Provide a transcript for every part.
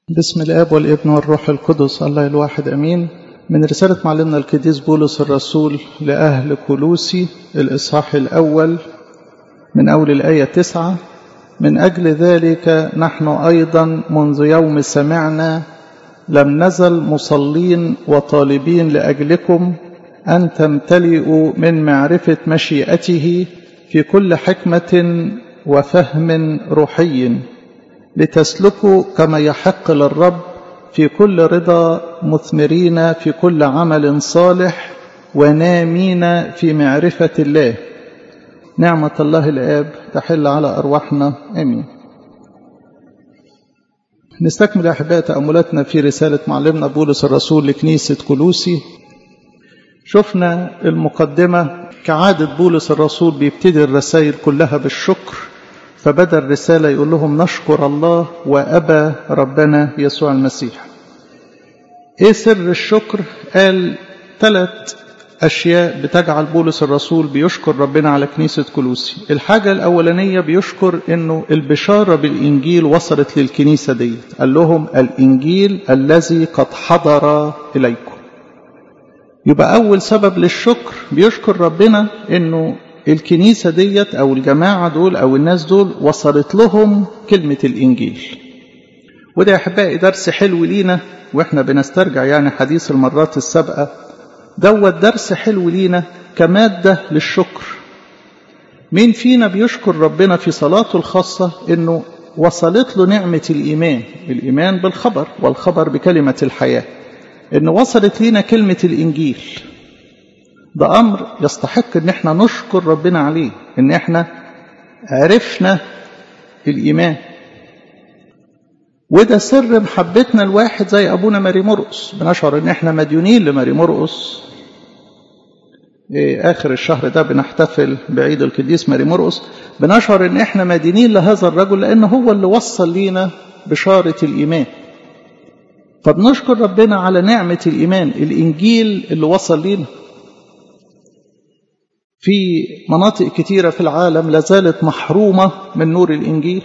بسم الاب والابن والروح القدس الله الواحد امين من رساله معلمنا القديس بولس الرسول لاهل كلوسي الاصحاح الاول من اول الايه تسعة من اجل ذلك نحن ايضا منذ يوم سمعنا لم نزل مصلين وطالبين لاجلكم ان تمتلئوا من معرفه مشيئته في كل حكمه وفهم روحي لتسلكوا كما يحق للرب في كل رضا مثمرين في كل عمل صالح ونامين في معرفة الله نعمة الله الآب تحل على أرواحنا آمين نستكمل أحباء تأملاتنا في رسالة معلمنا بولس الرسول لكنيسة كلوسي شفنا المقدمة كعادة بولس الرسول بيبتدي الرسائل كلها بالشكر فبدأ الرسالة يقول لهم نشكر الله وأبى ربنا يسوع المسيح ايه سر الشكر قال ثلاث أشياء بتجعل بولس الرسول بيشكر ربنا على كنيسة كلوسي الحاجة الأولانية بيشكر أنه البشارة بالإنجيل وصلت للكنيسة دي قال لهم الإنجيل الذي قد حضر إليكم يبقى أول سبب للشكر بيشكر ربنا أنه الكنيسة ديت أو الجماعة دول أو الناس دول وصلت لهم كلمة الإنجيل وده يا أحبائي درس حلو لينا وإحنا بنسترجع يعني حديث المرات السابقة دوت درس حلو لينا كمادة للشكر مين فينا بيشكر ربنا في صلاته الخاصة إنه وصلت له نعمة الإيمان الإيمان بالخبر والخبر بكلمة الحياة إنه وصلت لينا كلمة الإنجيل ده أمر يستحق إن احنا نشكر ربنا عليه إن احنا عرفنا الإيمان وده سر محبتنا الواحد زي أبونا ماري مرقس بنشعر إن احنا مديونين لماري مرقس إيه آخر الشهر ده بنحتفل بعيد القديس ماري مرقس بنشعر إن احنا مدينين لهذا الرجل لأنه هو اللي وصل لينا بشارة الإيمان فبنشكر ربنا على نعمة الإيمان الإنجيل اللي وصل لينا في مناطق كثيرة في العالم لازالت محرومة من نور الإنجيل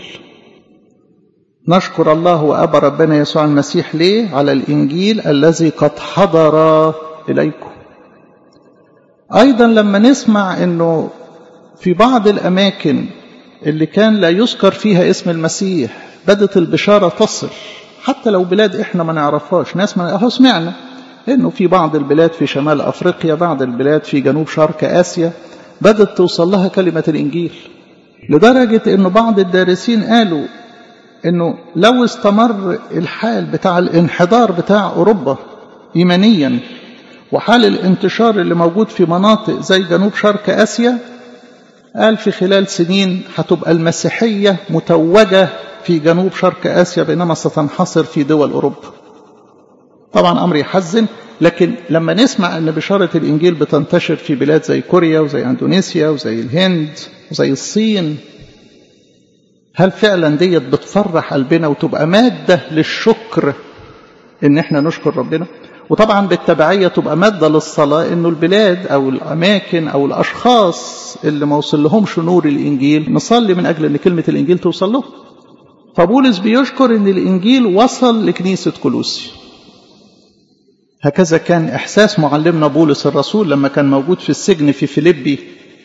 نشكر الله وأبى ربنا يسوع المسيح ليه على الإنجيل الذي قد حضر إليكم أيضا لما نسمع أنه في بعض الأماكن اللي كان لا يذكر فيها اسم المسيح بدت البشارة تصل حتى لو بلاد إحنا ما نعرفهاش ناس ما أهو سمعنا انه في بعض البلاد في شمال افريقيا بعض البلاد في جنوب شرق اسيا بدات توصل لها كلمه الانجيل لدرجه انه بعض الدارسين قالوا انه لو استمر الحال بتاع الانحدار بتاع اوروبا ايمانيا وحال الانتشار اللي موجود في مناطق زي جنوب شرق اسيا قال في خلال سنين هتبقى المسيحيه متوجه في جنوب شرق اسيا بينما ستنحصر في دول اوروبا طبعا أمر يحزن لكن لما نسمع أن بشارة الإنجيل بتنتشر في بلاد زي كوريا وزي أندونيسيا وزي الهند وزي الصين هل فعلا ديت بتفرح قلبنا وتبقى مادة للشكر إن إحنا نشكر ربنا وطبعا بالتبعية تبقى مادة للصلاة إنه البلاد أو الأماكن أو الأشخاص اللي ما وصل لهمش نور الإنجيل نصلي من أجل أن كلمة الإنجيل توصل لهم فبولس بيشكر إن الإنجيل وصل لكنيسة كلوسي هكذا كان إحساس معلمنا بولس الرسول لما كان موجود في السجن في فيليبي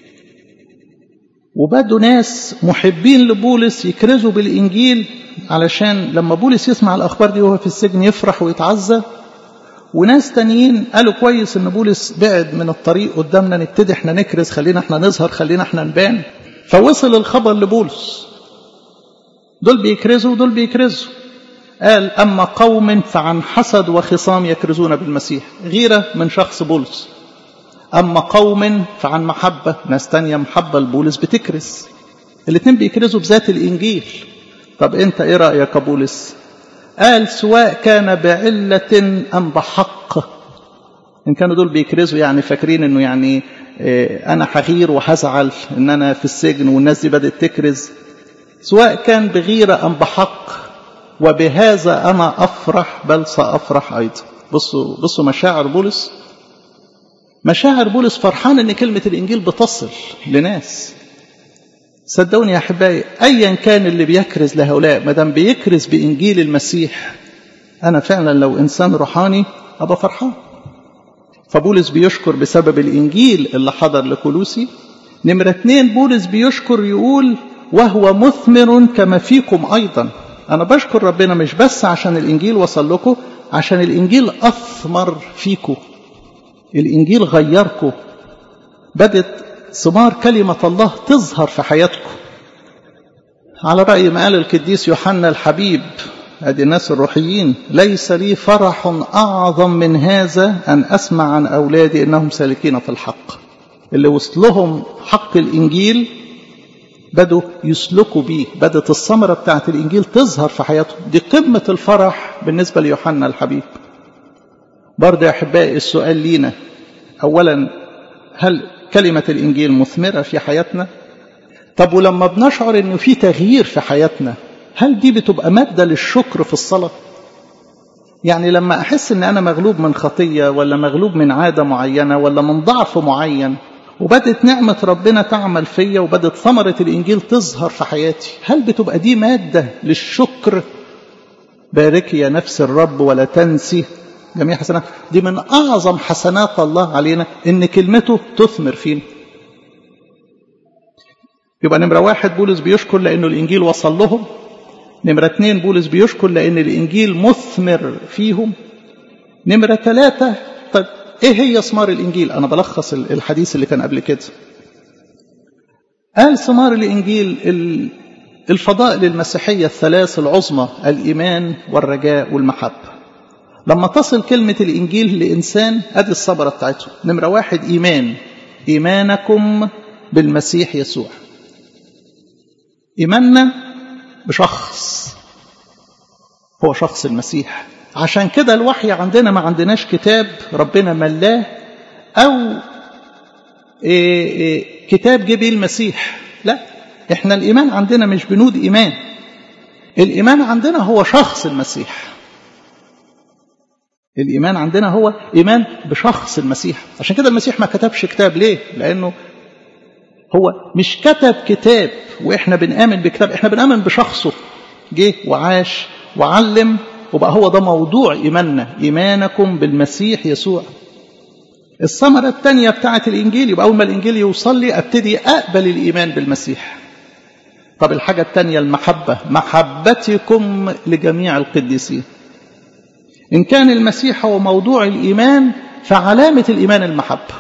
وبدوا ناس محبين لبولس يكرزوا بالإنجيل علشان لما بولس يسمع الأخبار دي وهو في السجن يفرح ويتعزى وناس تانيين قالوا كويس إن بولس بعد من الطريق قدامنا نبتدي احنا نكرز خلينا احنا نظهر خلينا احنا نبان فوصل الخبر لبولس دول بيكرزوا ودول بيكرزوا قال أما قوم فعن حسد وخصام يكرزون بالمسيح غيرة من شخص بولس أما قوم فعن محبة ناس تانية محبة لبولس بتكرز الاثنين بيكرزوا بذات الإنجيل طب أنت إيه رأيك يا بولس قال سواء كان بعلة أم بحق إن كانوا دول بيكرزوا يعني فاكرين إنه يعني إيه أنا حغير وهزعل إن أنا في السجن والناس دي بدأت تكرز سواء كان بغيرة أم بحق وبهذا أنا أفرح بل سأفرح أيضا بصوا, بصوا مشاعر بولس مشاعر بولس فرحان أن كلمة الإنجيل بتصل لناس صدقوني يا أحبائي أيا كان اللي بيكرز لهؤلاء ما دام بيكرز بإنجيل المسيح أنا فعلا لو إنسان روحاني أبقى فرحان فبولس بيشكر بسبب الإنجيل اللي حضر لكولوسي نمرة اتنين بولس بيشكر يقول وهو مثمر كما فيكم أيضا أنا بشكر ربنا مش بس عشان الإنجيل وصل لكم عشان الإنجيل أثمر فيكم الإنجيل غيركم بدت ثمار كلمة الله تظهر في حياتكم على رأي ما قال القديس يوحنا الحبيب هذه الناس الروحيين ليس لي فرح أعظم من هذا أن أسمع عن أولادي إنهم سالكين في الحق اللي وصلهم حق الإنجيل بدوا يسلكوا بيه بدت الثمرة بتاعت الإنجيل تظهر في حياتهم دي قمة الفرح بالنسبة ليوحنا الحبيب برضه يا أحبائي السؤال لينا أولا هل كلمة الإنجيل مثمرة في حياتنا طب ولما بنشعر أنه في تغيير في حياتنا هل دي بتبقى مادة للشكر في الصلاة يعني لما أحس أن أنا مغلوب من خطية ولا مغلوب من عادة معينة ولا من ضعف معين وبدت نعمة ربنا تعمل فيا وبدت ثمرة الإنجيل تظهر في حياتي هل بتبقى دي مادة للشكر باركي يا نفس الرب ولا تنسي جميع حسنات دي من أعظم حسنات الله علينا إن كلمته تثمر فينا يبقى نمرة واحد بولس بيشكر لأنه الإنجيل وصل لهم نمرة اتنين بولس بيشكر لأن الإنجيل مثمر فيهم نمرة ثلاثة طيب إيه هي ثمار الإنجيل أنا بلخص الحديث اللي كان قبل كده قال ثمار الإنجيل الفضائل المسيحية الثلاث العظمى الإيمان والرجاء والمحبة لما تصل كلمة الإنجيل لإنسان أدي الصبرة بتاعته نمرة واحد إيمان إيمانكم بالمسيح يسوع إيماننا بشخص هو شخص المسيح عشان كده الوحي عندنا ما عندناش كتاب ربنا ملاه أو إيه إيه كتاب جه بيه المسيح لا احنا الإيمان عندنا مش بنود إيمان الإيمان عندنا هو شخص المسيح الإيمان عندنا هو إيمان بشخص المسيح عشان كده المسيح ما كتبش كتاب ليه لأنه هو مش كتب كتاب وإحنا بنآمن بكتاب إحنا بنآمن بشخصه جه وعاش وعلم وبقى هو ده موضوع إيماننا إيمانكم بالمسيح يسوع الثمرة الثانية بتاعة الإنجيل يبقى أول ما الإنجيل يوصل لي أبتدي أقبل الإيمان بالمسيح طب الحاجة الثانية المحبة محبتكم لجميع القديسين إن كان المسيح هو موضوع الإيمان فعلامة الإيمان المحبة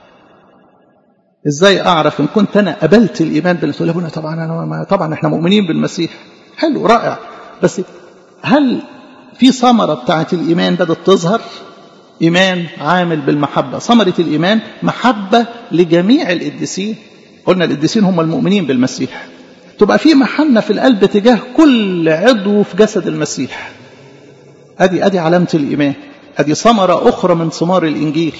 إزاي أعرف إن كنت أنا قبلت الإيمان بالمسيح لابونا طبعا أنا طبعا إحنا مؤمنين بالمسيح حلو رائع بس هل في ثمرة بتاعة الإيمان بدأت تظهر إيمان عامل بالمحبة ثمرة الإيمان محبة لجميع القديسين قلنا القديسين هم المؤمنين بالمسيح تبقى في محنة في القلب تجاه كل عضو في جسد المسيح أدي أدي علامة الإيمان أدي ثمرة أخرى من ثمار الإنجيل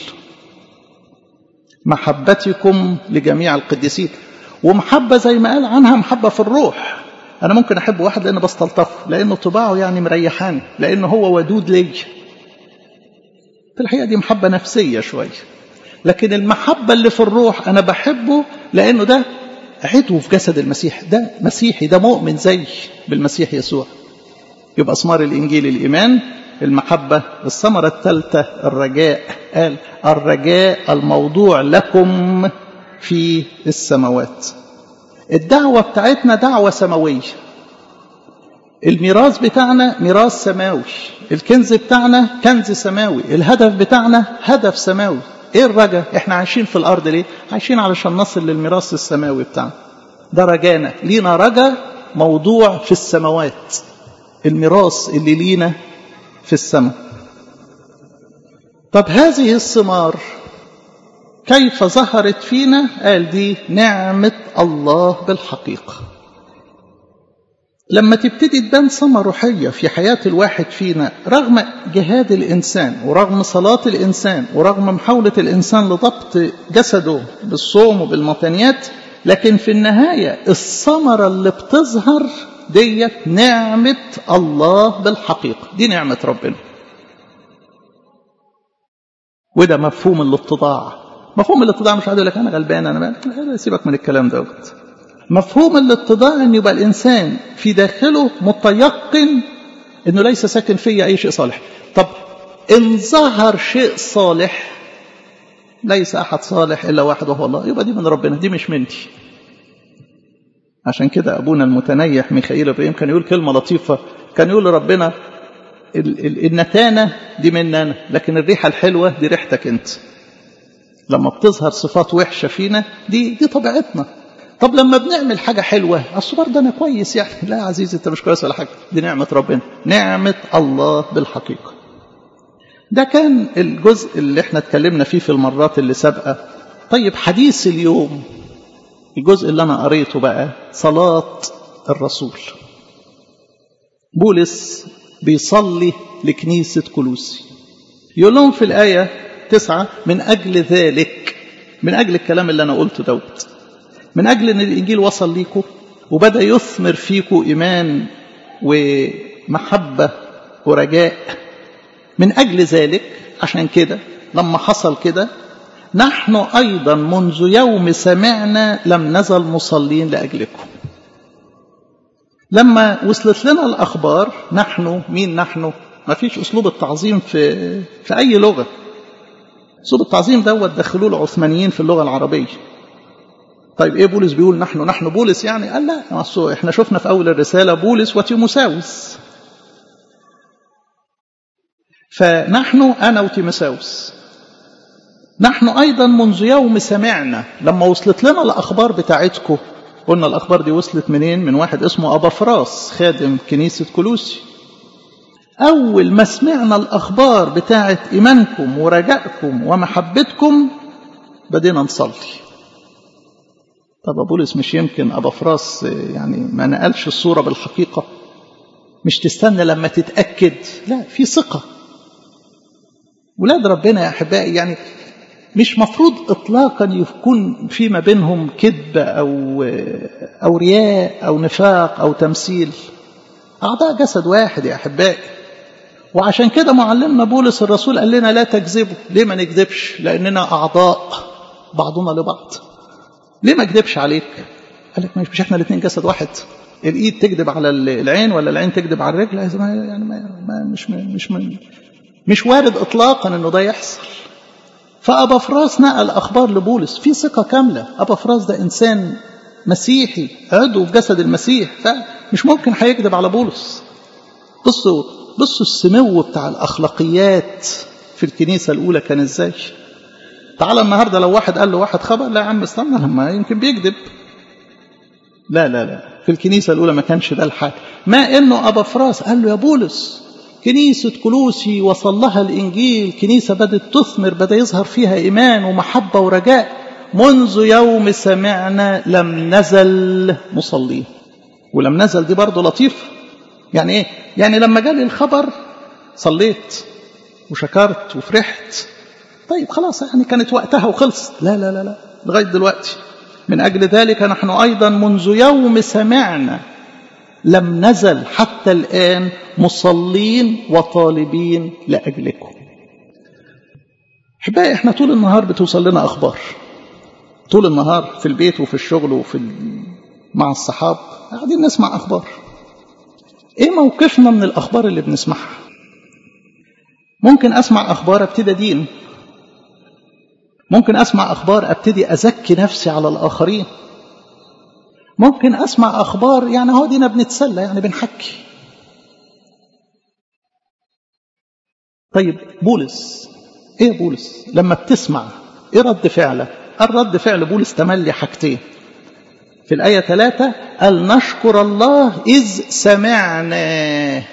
محبتكم لجميع القديسين ومحبة زي ما قال عنها محبة في الروح أنا ممكن أحب واحد لأنه بستلطفه لأنه طباعه يعني مريحاني لأنه هو ودود لي في الحقيقة دي محبة نفسية شوية لكن المحبة اللي في الروح أنا بحبه لأنه ده عضو في جسد المسيح ده مسيحي ده مؤمن زي بالمسيح يسوع يبقى ثمار الإنجيل الإيمان المحبة الثمرة الثالثة الرجاء قال الرجاء الموضوع لكم في السماوات الدعوة بتاعتنا دعوة سماوية الميراث بتاعنا ميراث سماوي الكنز بتاعنا كنز سماوي الهدف بتاعنا هدف سماوي ايه الرجاء احنا عايشين في الارض ليه عايشين علشان نصل للميراث السماوي بتاعنا ده رجانا لينا رجا موضوع في السماوات الميراث اللي لينا في السماء طب هذه الثمار كيف ظهرت فينا قال دي نعمة الله بالحقيقة لما تبتدي تبان ثمرة روحية في حياة الواحد فينا رغم جهاد الإنسان ورغم صلاة الإنسان ورغم محاولة الإنسان لضبط جسده بالصوم وبالمطانيات لكن في النهاية الثمرة اللي بتظهر ديت نعمة الله بالحقيقة دي نعمة ربنا وده مفهوم الاتضاع مفهوم الاتضاع مش هقول لك انا غلبان انا سيبك من الكلام دوت مفهوم الاتضاع ان يبقى الانسان في داخله متيقن انه ليس ساكن فيا اي شيء صالح طب ان ظهر شيء صالح ليس احد صالح الا واحد وهو الله يبقى دي من ربنا دي مش مني عشان كده ابونا المتنيح ميخائيل ابراهيم كان يقول كلمه لطيفه كان يقول لربنا النتانه دي مني انا لكن الريحه الحلوه دي ريحتك انت لما بتظهر صفات وحشه فينا دي دي طبيعتنا طب لما بنعمل حاجة حلوة أصل برضه أنا كويس يعني لا يا عزيزي أنت مش كويس ولا حاجة دي نعمة ربنا نعمة الله بالحقيقة ده كان الجزء اللي احنا اتكلمنا فيه في المرات اللي سابقة طيب حديث اليوم الجزء اللي أنا قريته بقى صلاة الرسول بولس بيصلي لكنيسة كلوسي يقول لهم في الآية تسعة من أجل ذلك من أجل الكلام اللي أنا قلته دوت من أجل أن الإنجيل وصل ليكم وبدأ يثمر فيكم إيمان ومحبة ورجاء من أجل ذلك عشان كده لما حصل كده نحن أيضا منذ يوم سمعنا لم نزل مصلين لأجلكم لما وصلت لنا الأخبار نحن مين نحن ما فيش أسلوب التعظيم في, في أي لغة أسلوب التعظيم دوت دخلوه العثمانيين في اللغة العربية طيب ايه بولس بيقول نحن نحن بولس يعني قال لا احنا شفنا في اول الرساله بولس وتيموساوس فنحن انا وتيموساوس نحن ايضا منذ يوم سمعنا لما وصلت لنا الاخبار بتاعتكم قلنا الاخبار دي وصلت منين من واحد اسمه ابا فراس خادم كنيسه كلوسي اول ما سمعنا الاخبار بتاعت ايمانكم ورجائكم ومحبتكم بدينا نصلي طب بولس مش يمكن أبا فراس يعني ما نقلش الصورة بالحقيقة مش تستنى لما تتأكد لا في ثقة ولاد ربنا يا أحبائي يعني مش مفروض إطلاقا يكون في ما بينهم كذب أو أو رياء أو نفاق أو تمثيل أعضاء جسد واحد يا أحبائي وعشان كده معلمنا بولس الرسول قال لنا لا تكذبوا ليه ما نكذبش لأننا أعضاء بعضنا لبعض ليه ما اكذبش عليك قال لك مش احنا الاثنين جسد واحد الايد تكذب على العين ولا العين تكذب على الرجل يعني ما ما مش مش مش, مش وارد اطلاقا انه ده يحصل فابا فراس نقل اخبار لبولس في ثقه كامله ابا فراس ده انسان مسيحي عضو في جسد المسيح فمش ممكن هيكذب على بولس بصوا بصوا السمو بتاع الاخلاقيات في الكنيسه الاولى كان ازاي تعالى النهارده لو واحد قال له واحد خبر لا يا عم استنى لما يمكن بيكذب لا لا لا في الكنيسة الأولى ما كانش ده الحال ما إنه أبا فراس قال له يا بولس كنيسة كلوسي وصل لها الإنجيل كنيسة بدأت تثمر بدأ يظهر فيها إيمان ومحبة ورجاء منذ يوم سمعنا لم نزل مصلين ولم نزل دي برضه لطيفة يعني إيه؟ يعني لما جالي الخبر صليت وشكرت وفرحت طيب خلاص يعني كانت وقتها وخلصت لا لا لا لا لغاية دلوقتي من أجل ذلك نحن أيضا منذ يوم سمعنا لم نزل حتى الآن مصلين وطالبين لأجلكم أحبائي إحنا طول النهار بتوصل لنا أخبار طول النهار في البيت وفي الشغل وفي مع الصحاب قاعدين نسمع أخبار إيه موقفنا من الأخبار اللي بنسمعها ممكن أسمع أخبار ابتدى دين ممكن أسمع أخبار أبتدي أزكي نفسي على الآخرين ممكن أسمع أخبار يعني هو دينا بنتسلى يعني بنحكي طيب بولس إيه يا بولس لما بتسمع إيه رد فعلك الرد فعل بولس تملي حاجتين في الآية ثلاثة قال نشكر الله إذ سمعنا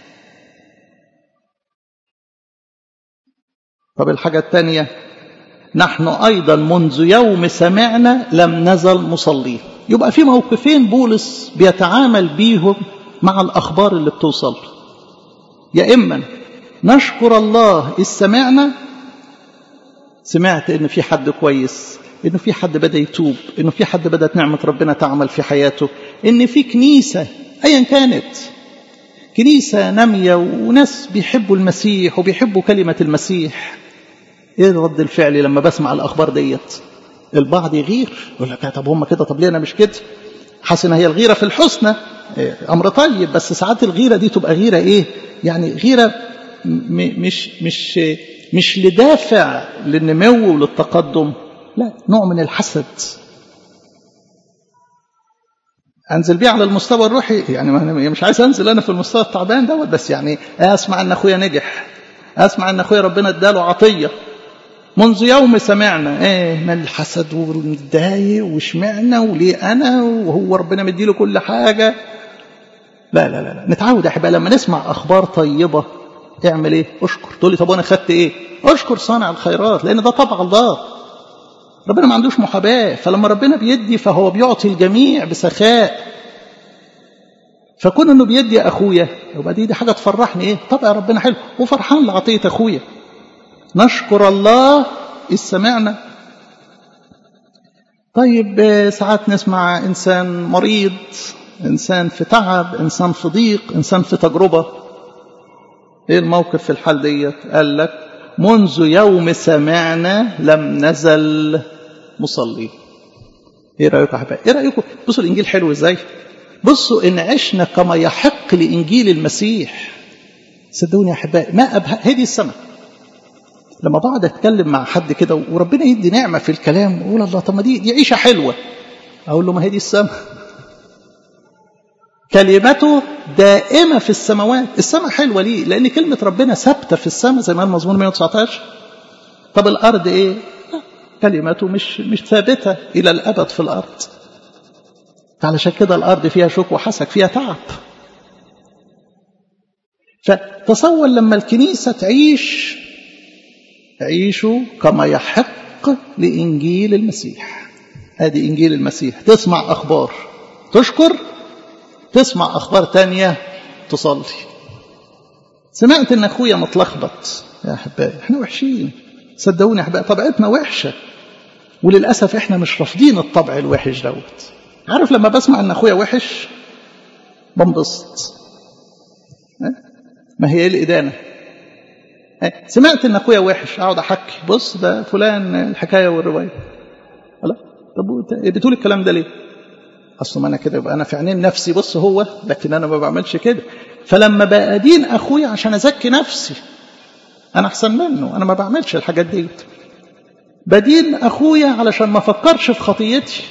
طب الحاجة الثانية نحن أيضا منذ يوم سمعنا لم نزل مصلين يبقى في موقفين بولس بيتعامل بيهم مع الأخبار اللي بتوصل يا إما نشكر الله إذ سمعنا سمعت إن في حد كويس إنه في حد بدأ يتوب إنه في حد بدأت نعمة ربنا تعمل في حياته إن في كنيسة أيا كانت كنيسة نامية وناس بيحبوا المسيح وبيحبوا كلمة المسيح ايه رد الفعل لما بسمع الاخبار ديت البعض يغير يقول لك طب هم كده طب ليه انا مش كده حسنا هي الغيره في الحسنى امر طيب بس ساعات الغيره دي تبقى غيره ايه يعني غيره مش مش مش لدافع للنمو وللتقدم لا نوع من الحسد انزل بيه على المستوى الروحي يعني مش عايز انزل انا في المستوى التعبان دوت بس يعني اسمع ان اخويا نجح اسمع ان اخويا ربنا اداله عطيه منذ يوم سمعنا ايه من الحسد والمتضايق واشمعنا وليه انا وهو ربنا مديله كل حاجه لا لا لا, لا. نتعود يا احبائي لما نسمع اخبار طيبه اعمل ايه اشكر تقول لي طب وانا خدت ايه اشكر صانع الخيرات لان ده طبع الله ربنا ما عندوش محاباه فلما ربنا بيدي فهو بيعطي الجميع بسخاء فكون انه بيدي اخويا يبقى دي, دي حاجه تفرحني ايه طبع ربنا حلو وفرحان لعطيه اخويا نشكر الله إذ سمعنا طيب ساعات نسمع إنسان مريض إنسان في تعب إنسان في ضيق إنسان في تجربة إيه الموقف في الحال ديت قال لك منذ يوم سمعنا لم نزل مصلي ايه رايكم يا احبائي ايه رايكم بصوا الانجيل حلو ازاي بصوا ان عشنا كما يحق لانجيل المسيح صدقوني يا احبائي ما ابهى هذه السماء لما بقعد اتكلم مع حد كده وربنا يدي نعمه في الكلام اقول الله طب ما دي دي عيشه حلوه اقول له ما هي دي السماء كلمته دائمه في السماوات السماء حلوه ليه لان كلمه ربنا ثابته في السماء زي ما المزمور 119 طب الارض ايه لا كلمته مش مش ثابته الى الابد في الارض علشان كده الارض فيها شوك وحسك فيها تعب فتصور لما الكنيسه تعيش عيشوا كما يحق لإنجيل المسيح هذه إنجيل المسيح تسمع أخبار تشكر تسمع أخبار تانية تصلي سمعت إن أخويا متلخبط يا أحبائي إحنا وحشين صدقوني يا أحبائي طبيعتنا وحشة وللأسف إحنا مش رافضين الطبع الوحش دوت عارف لما بسمع إن أخويا وحش بنبسط ما هي الإدانة سمعت ان اخويا وحش اقعد احكي بص ده فلان الحكايه والروايه لا طب بتقول الكلام ده ليه اصل ما انا كده يبقى انا في عينين نفسي بص هو لكن انا ما بعملش كده فلما بادين اخويا عشان ازكي نفسي انا احسن منه انا ما بعملش الحاجات دي بدين اخويا علشان ما افكرش في خطيتي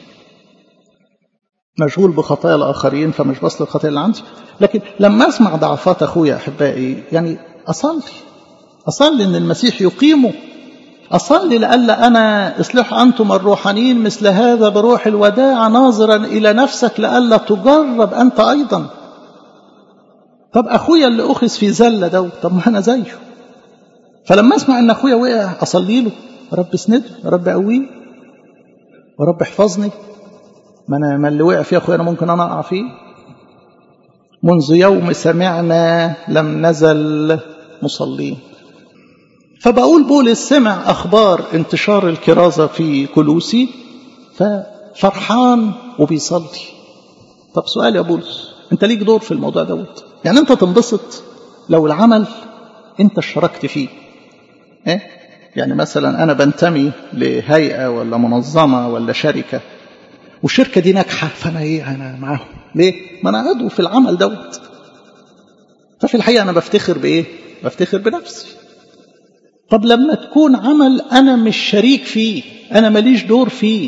مشغول بخطايا الاخرين فمش بصل الخطايا اللي عندي لكن لما اسمع ضعفات اخويا احبائي يعني اصلي أصلي أن المسيح يقيمه أصلي لألا أنا اصلح أنتم الروحانيين مثل هذا بروح الوداع ناظرا إلى نفسك لألا تجرب أنت أيضا طب أخويا اللي أخذ في زلة ده طب ما أنا زيه فلما أسمع أن أخويا وقع أصلي له رب اسنده رب قويه ورب احفظني ما أنا ما اللي وقع فيه أخويا أنا ممكن أنا أقع فيه منذ يوم سمعنا لم نزل مصلين فبقول بولس سمع أخبار انتشار الكرازة في كلوسي ففرحان وبيصلي طب سؤال يا بولس انت ليك دور في الموضوع دوت يعني انت تنبسط لو العمل انت اشتركت فيه ايه يعني مثلا انا بنتمي لهيئه ولا منظمه ولا شركه والشركه دي ناجحه فانا ايه انا معاهم ليه ما انا عضو في العمل دوت ففي الحقيقه انا بفتخر بايه بفتخر بنفسي طب لما تكون عمل أنا مش شريك فيه أنا ماليش دور فيه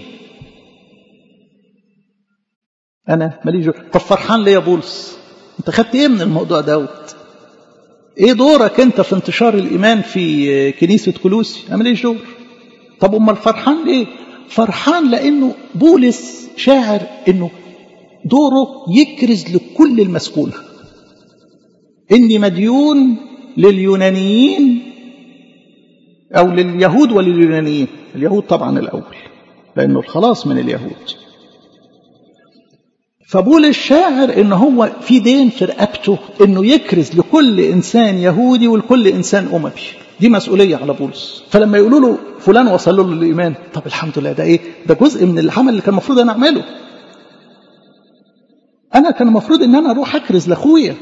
أنا ماليش دور طب فرحان ليه يا بولس أنت خدت إيه من الموضوع دوت إيه دورك أنت في انتشار الإيمان في كنيسة كلوسي أنا ماليش دور طب أمال فرحان ليه فرحان لأنه بولس شاعر أنه دوره يكرز لكل المسكونة إني مديون لليونانيين أو لليهود ولليونانيين اليهود طبعا الأول لأنه الخلاص من اليهود فبول الشاعر إن هو في دين في رقبته إنه يكرز لكل إنسان يهودي ولكل إنسان أممي دي مسؤولية على بولس فلما يقولوا له فلان وصل له الإيمان طب الحمد لله ده إيه ده جزء من العمل اللي كان المفروض أنا أعمله أنا كان المفروض إن أنا أروح أكرز لأخويا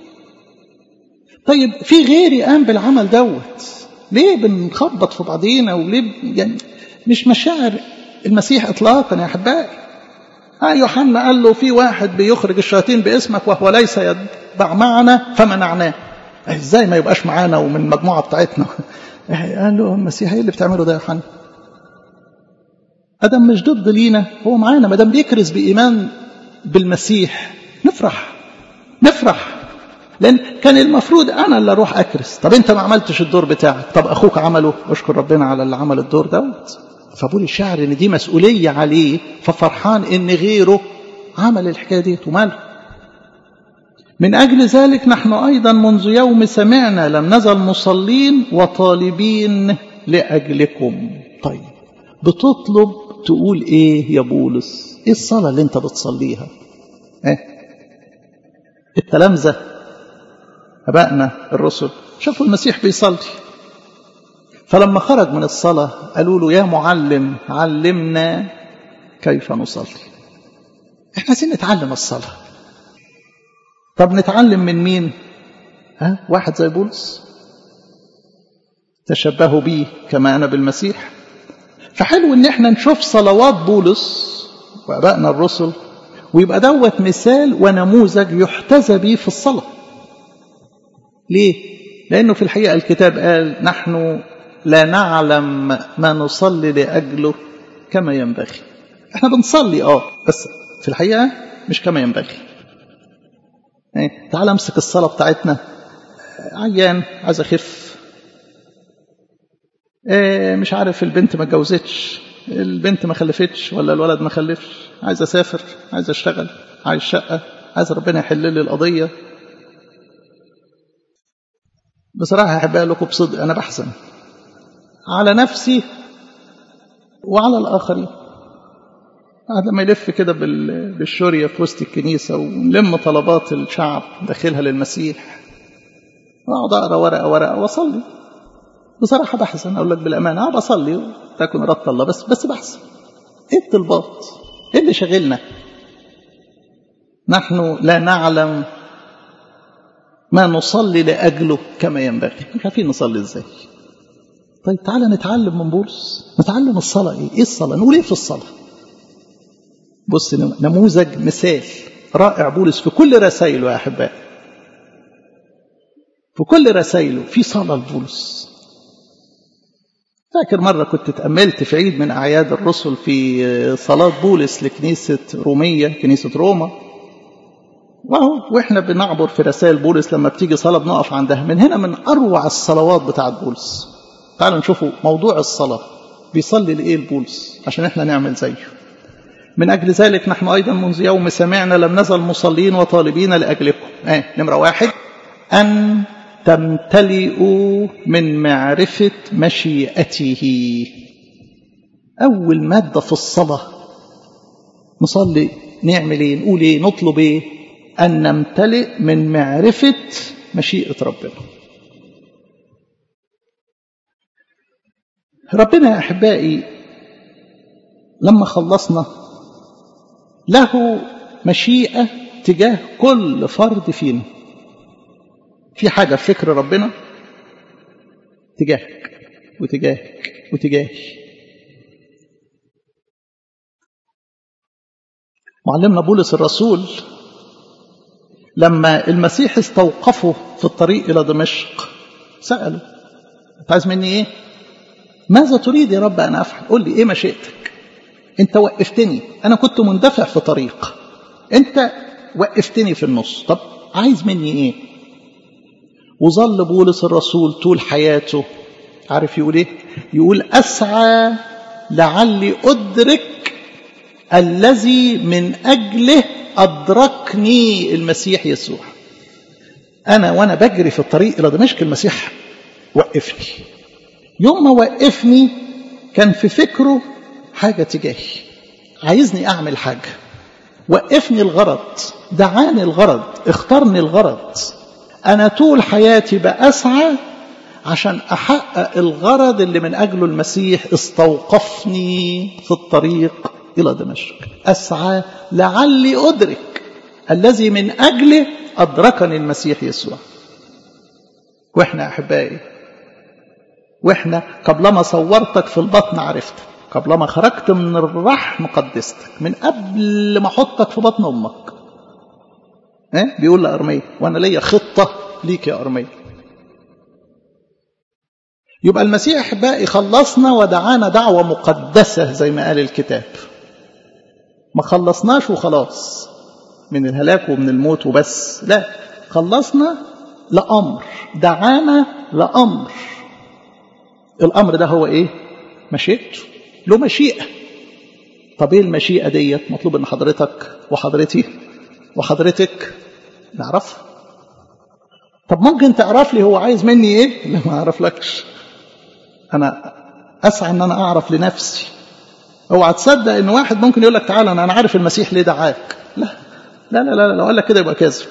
طيب في غيري قام بالعمل دوت ليه بنخبط في بعضينا وليه يعني مش مشاعر المسيح اطلاقا يا احبائي آه يوحنا قال له في واحد بيخرج الشياطين باسمك وهو ليس يتبع معنا فمنعناه ازاي ما يبقاش معانا ومن المجموعه بتاعتنا قال له المسيح ايه اللي بتعمله ده يا يوحنا ادم مش ضد لينا هو معانا ما دام بيكرز بايمان بالمسيح نفرح نفرح لان كان المفروض انا اللي اروح اكرس طب انت ما عملتش الدور بتاعك طب اخوك عمله اشكر ربنا على اللي عمل الدور دوت فبولي الشاعر ان دي مسؤوليه عليه ففرحان ان غيره عمل الحكايه ديت وماله من اجل ذلك نحن ايضا منذ يوم سمعنا لم نزل مصلين وطالبين لاجلكم طيب بتطلب تقول ايه يا بولس ايه الصلاه اللي انت بتصليها ايه التلامذه ابائنا الرسل شافوا المسيح بيصلي فلما خرج من الصلاه قالوا له يا معلم علمنا كيف نصلي احنا عايزين نتعلم الصلاه طب نتعلم من مين ها واحد زي بولس تشبهوا بي كما انا بالمسيح فحلو ان احنا نشوف صلوات بولس وابائنا الرسل ويبقى دوت مثال ونموذج يحتذى به في الصلاه ليه لانه في الحقيقه الكتاب قال نحن لا نعلم ما نصلي لاجله كما ينبغي احنا بنصلي اه بس في الحقيقه مش كما ينبغي ايه تعال امسك الصلاه بتاعتنا عيان عايز اخف إيه مش عارف البنت ما اتجوزتش البنت ما خلفتش ولا الولد ما خلفش عايز اسافر عايز اشتغل عايز شقه عايز ربنا يحل لي القضيه بصراحه احب اقول لكم بصدق انا بحزن على نفسي وعلى الاخرين قاعد لما يلف كده بالشوريه في وسط الكنيسه ونلم طلبات الشعب داخلها للمسيح واقعد اقرا ورقه ورقه واصلي بصراحه بحزن اقول لك بالامانه اه بصلي تكن اراده الله بس بس بحزن ايه الطلبات؟ ايه اللي شاغلنا؟ نحن لا نعلم ما نصلي لاجله كما ينبغي مش عارفين نصلي ازاي طيب تعالى نتعلم من بولس نتعلم الصلاه ايه؟ ايه الصلاه؟ نقول ايه في الصلاه؟ بص نموذج مثال رائع بولس في كل رسائله يا احبائي في كل رسائله في صلاه لبولس فاكر مرة كنت تأملت في عيد من أعياد الرسل في صلاة بولس لكنيسة رومية كنيسة روما وهو وإحنا بنعبر في رسائل بولس لما بتيجي صلاة بنقف عندها من هنا من أروع الصلوات بتاعت بولس تعالوا نشوفوا موضوع الصلاة بيصلي لإيه البولس عشان إحنا نعمل زيه من أجل ذلك نحن أيضا منذ يوم سمعنا لم نزل مصلين وطالبين لأجلكم آه نمرة واحد أن تمتلئوا من معرفة مشيئته أول مادة في الصلاة نصلي نعمل إيه نقول إيه نطلب إيه أن نمتلئ من معرفة مشيئة ربنا ربنا يا أحبائي لما خلصنا له مشيئة تجاه كل فرد فينا في حاجة في فكر ربنا تجاهك وتجاهك وتجاهي معلمنا بولس الرسول لما المسيح استوقفه في الطريق إلى دمشق سأله أنت عايز مني إيه؟ ماذا تريد يا رب أن أفعل؟ قل لي إيه مشيئتك؟ أنت وقفتني أنا كنت مندفع في طريق أنت وقفتني في النص طب عايز مني إيه؟ وظل بولس الرسول طول حياته عارف يقول ايه يقول اسعى لعلي ادرك الذي من اجله ادركني المسيح يسوع انا وانا بجري في الطريق الى دمشق المسيح وقفني يوم ما وقفني كان في فكره حاجه تجاهي عايزني اعمل حاجه وقفني الغرض دعاني الغرض اختارني الغرض أنا طول حياتي بأسعى عشان أحقق الغرض اللي من أجله المسيح استوقفني في الطريق إلى دمشق أسعى لعلي أدرك الذي من أجله أدركني المسيح يسوع وإحنا أحبائي وإحنا قبلما صورتك في البطن عرفتك قبل ما خرجت من الرحم قدستك من قبل ما احطك في بطن امك ايه بيقول لارميه وانا ليا خطه ليك يا ارميه يبقى المسيح احبائي خلصنا ودعانا دعوه مقدسه زي ما قال الكتاب ما خلصناش وخلاص من الهلاك ومن الموت وبس لا خلصنا لامر دعانا لامر الامر ده هو ايه مشيئته له مشيئه طب ايه المشيئه ديت مطلوب ان حضرتك وحضرتي وحضرتك نعرفها طب ممكن تعرف لي هو عايز مني ايه لا ما اعرفلكش انا اسعى ان انا اعرف لنفسي اوعى تصدق ان واحد ممكن يقول لك تعالى انا عارف المسيح ليه دعاك لا لا لا لا لو قال لك كده يبقى كاذب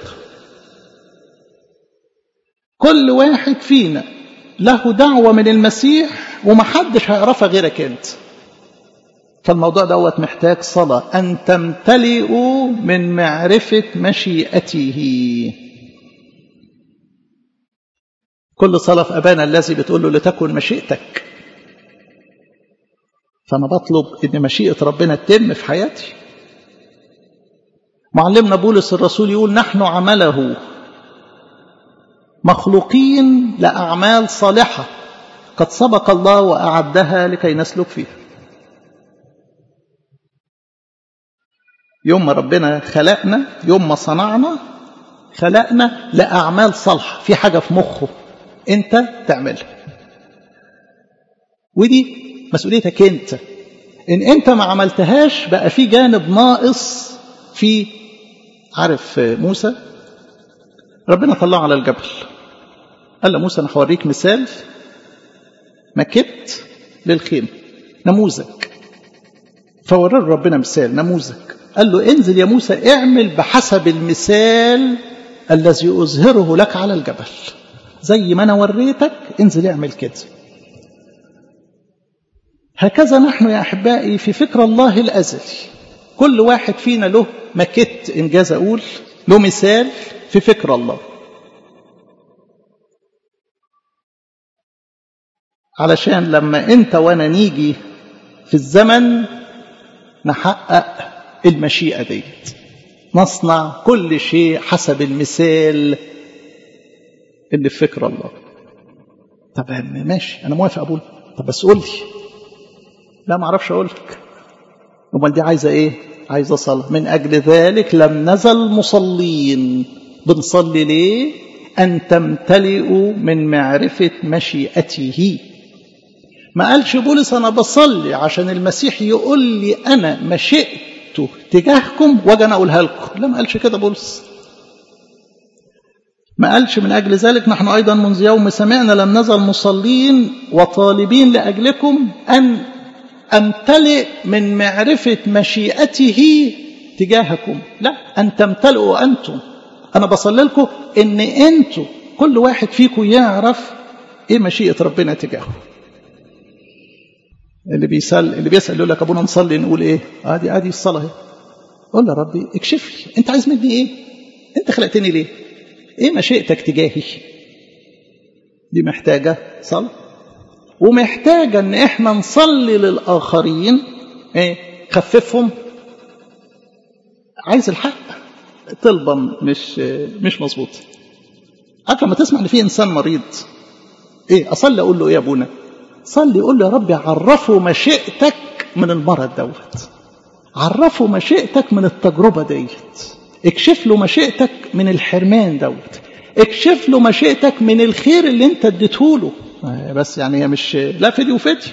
كل واحد فينا له دعوة من المسيح ومحدش هيعرفها غيرك انت فالموضوع دوت محتاج صلاة أن تمتلئوا من معرفة مشيئته كل صلاة في أبانا الذي بتقول له لتكن مشيئتك فأنا بطلب إن مشيئة ربنا تتم في حياتي معلمنا بولس الرسول يقول نحن عمله مخلوقين لأعمال صالحة قد سبق الله وأعدها لكي نسلك فيها يوم ما ربنا خلقنا يوم ما صنعنا خلقنا لأعمال صالحة في حاجة في مخه أنت تعملها ودي مسؤوليتك أنت إن أنت ما عملتهاش بقى في جانب ناقص في عارف موسى ربنا طلعه على الجبل قال له موسى انا هوريك مثال مكبت للخيمه نموذج فورى ربنا مثال نموذج قال له انزل يا موسى اعمل بحسب المثال الذي اظهره لك على الجبل زي ما انا وريتك انزل اعمل كده هكذا نحن يا احبائي في فكر الله الازلي كل واحد فينا له مكت انجاز اقول له مثال في فكر الله علشان لما انت وانا نيجي في الزمن نحقق المشيئة ديت نصنع كل شيء حسب المثال اللي في فكر الله طب ماشي انا موافق اقول طب بس قول لي لا ما اعرفش اقول لك امال دي عايزه ايه عايزه صلاه من اجل ذلك لم نزل مصلين بنصلي ليه ان تمتلئوا من معرفه مشيئته ما قالش بولس انا بصلي عشان المسيح يقول لي انا مشيئته تجاهكم واجي انا اقولها لكم لا ما قالش كده بولس ما قالش من اجل ذلك نحن ايضا منذ يوم سمعنا لم نزل مصلين وطالبين لاجلكم ان امتلئ من معرفه مشيئته تجاهكم لا ان تمتلئوا انتم انا بصلي لكم ان انتوا كل واحد فيكم يعرف ايه مشيئه ربنا تجاهه اللي بيسال اللي بيسال يقول لك ابونا نصلي نقول ايه ادي ادي الصلاه قول يا ربي اكشف لي انت عايز مني ايه انت خلقتني ليه ايه مشيئتك تجاهي دي محتاجه صلاه ومحتاجه ان احنا نصلي للاخرين ايه خففهم عايز الحق طلبا مش مش مظبوط عارف لما تسمع ان في انسان مريض ايه اصلي اقول له ايه يا ابونا صلي قول له يا ربي عرفه مشيئتك من المرض دوت عرفه مشيئتك من التجربة ديت اكشف له مشيئتك من الحرمان دوت اكشف له مشيئتك من الخير اللي انت اديته له بس يعني هي مش لا فدي وفدي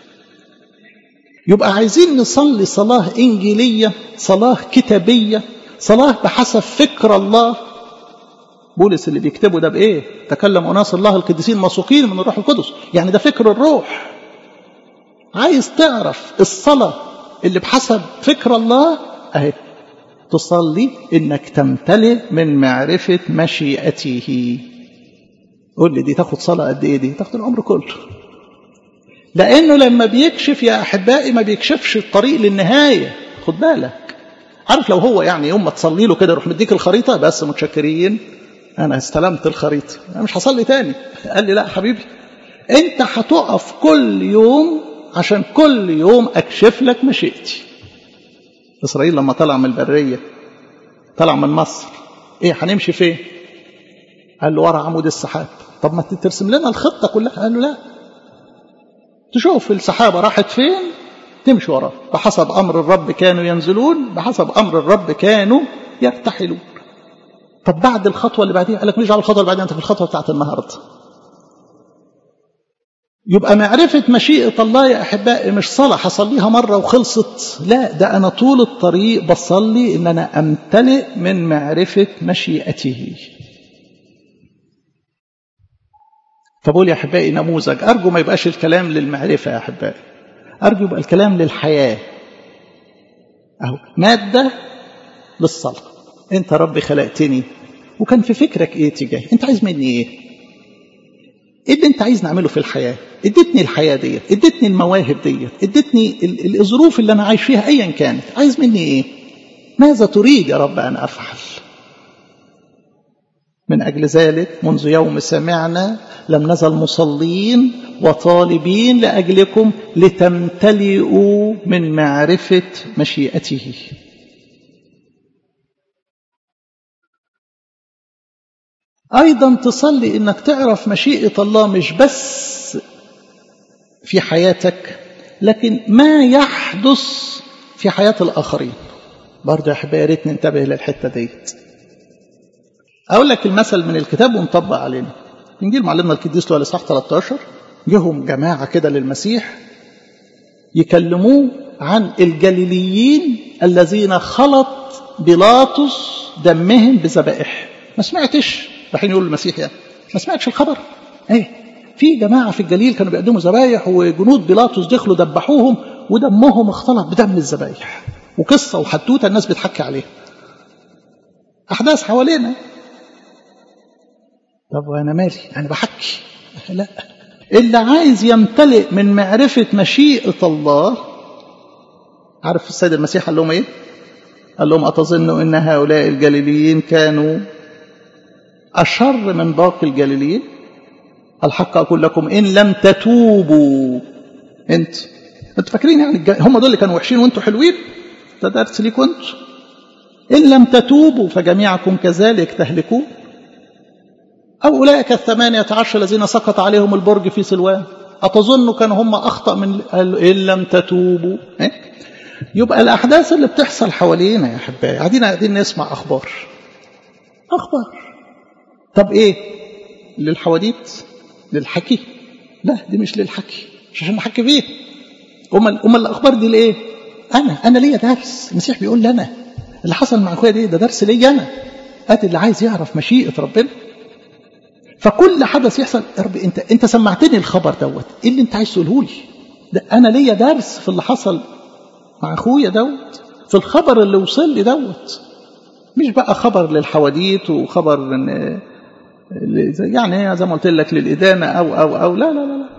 يبقى عايزين نصلي صلاة إنجيلية صلاة كتابية صلاة بحسب فكر الله بولس اللي بيكتبه ده بإيه تكلم أناس الله القديسين مسوقين من الروح القدس يعني ده فكر الروح عايز تعرف الصلاة اللي بحسب فكر الله أهي تصلي إنك تمتلئ من معرفة مشيئته قول لي دي تاخد صلاة قد إيه دي تاخد العمر كله لأنه لما بيكشف يا أحبائي ما بيكشفش الطريق للنهاية خد بالك عارف لو هو يعني يوم ما تصلي له كده يروح مديك الخريطة بس متشكرين أنا استلمت الخريطة أنا مش هصلي تاني قال لي لا حبيبي أنت هتقف كل يوم عشان كل يوم أكشف لك مشيئتي إسرائيل لما طلع من البرية طلع من مصر إيه هنمشي فين قال له ورا عمود السحاب طب ما ترسم لنا الخطة كلها قال له لا تشوف السحابة راحت فين تمشي وراه بحسب أمر الرب كانوا ينزلون بحسب أمر الرب كانوا يرتحلون طب بعد الخطوة اللي بعديها قال لك مش على الخطوة اللي بعديها أنت في الخطوة بتاعت النهاردة يبقى معرفة مشيئة الله يا أحبائي مش صلاة هصليها مرة وخلصت لا ده أنا طول الطريق بصلي إن أنا أمتلئ من معرفة مشيئته فبقول يا أحبائي نموذج أرجو ما يبقاش الكلام للمعرفة يا أحبائي أرجو يبقى الكلام للحياة أهو مادة للصلاة أنت ربي خلقتني وكان في فكرك إيه تجاه أنت عايز مني إيه ايه اللي انت عايز نعمله في الحياه اديتني الحياه ديت اديتني المواهب ديت اديتني الظروف اللي انا عايش فيها ايا كانت عايز مني ايه ماذا تريد يا رب ان افعل من اجل ذلك منذ يوم سمعنا لم نزل مصلين وطالبين لاجلكم لتمتلئوا من معرفه مشيئته أيضا تصلي إنك تعرف مشيئة الله مش بس في حياتك لكن ما يحدث في حياة الآخرين برضه يا أحبائي يا ريت ننتبه للحتة ديت أقول لك المثل من الكتاب ونطبق علينا إنجيل معلمنا القديس لوقا الإصحاح 13 جهم جماعة كده للمسيح يكلموه عن الجليليين الذين خلط بيلاطس دمهم بذبائح ما سمعتش رايحين يقولوا للمسيح يعني ما سمعتش الخبر ايه في جماعه في الجليل كانوا بيقدموا ذبايح وجنود بيلاطس دخلوا دبحوهم ودمهم اختلط بدم الذبايح وقصه وحدوته الناس بتحكي عليها احداث حوالينا طب وانا مالي انا بحكي لا اللي عايز يمتلئ من معرفه مشيئه الله عارف السيد المسيح قال لهم ايه قال لهم اتظنوا ان هؤلاء الجليليين كانوا أشر من باقي الجليليين الحق أقول لكم إن لم تتوبوا أنت أنتوا فاكرين يعني هم دول اللي كانوا وحشين وأنتوا حلوين ده درس ليكم أنتوا إن لم تتوبوا فجميعكم كذلك تهلكون أو أولئك الثمانية عشر الذين سقط عليهم البرج في سلوان أتظنوا كانوا هم أخطأ من إن لم تتوبوا إيه؟ يبقى الأحداث اللي بتحصل حوالينا يا أحبائي قاعدين قاعدين نسمع أخبار أخبار طب ايه للحواديت للحكي لا دي مش للحكي مش عشان نحكي فيه امال امال الاخبار دي لايه انا انا ليا درس المسيح بيقول لي انا اللي حصل مع اخويا دي ده درس ليا انا ادي اللي عايز يعرف مشيئه ربنا فكل حدث يحصل يا رب انت انت سمعتني الخبر دوت ايه اللي انت عايز تقوله لي ده انا ليا درس في اللي حصل مع اخويا دوت في الخبر اللي وصل لي دوت مش بقى خبر للحواديت وخبر ان يعني زي ما قلت لك للإدانة أو أو أو لا لا لا لا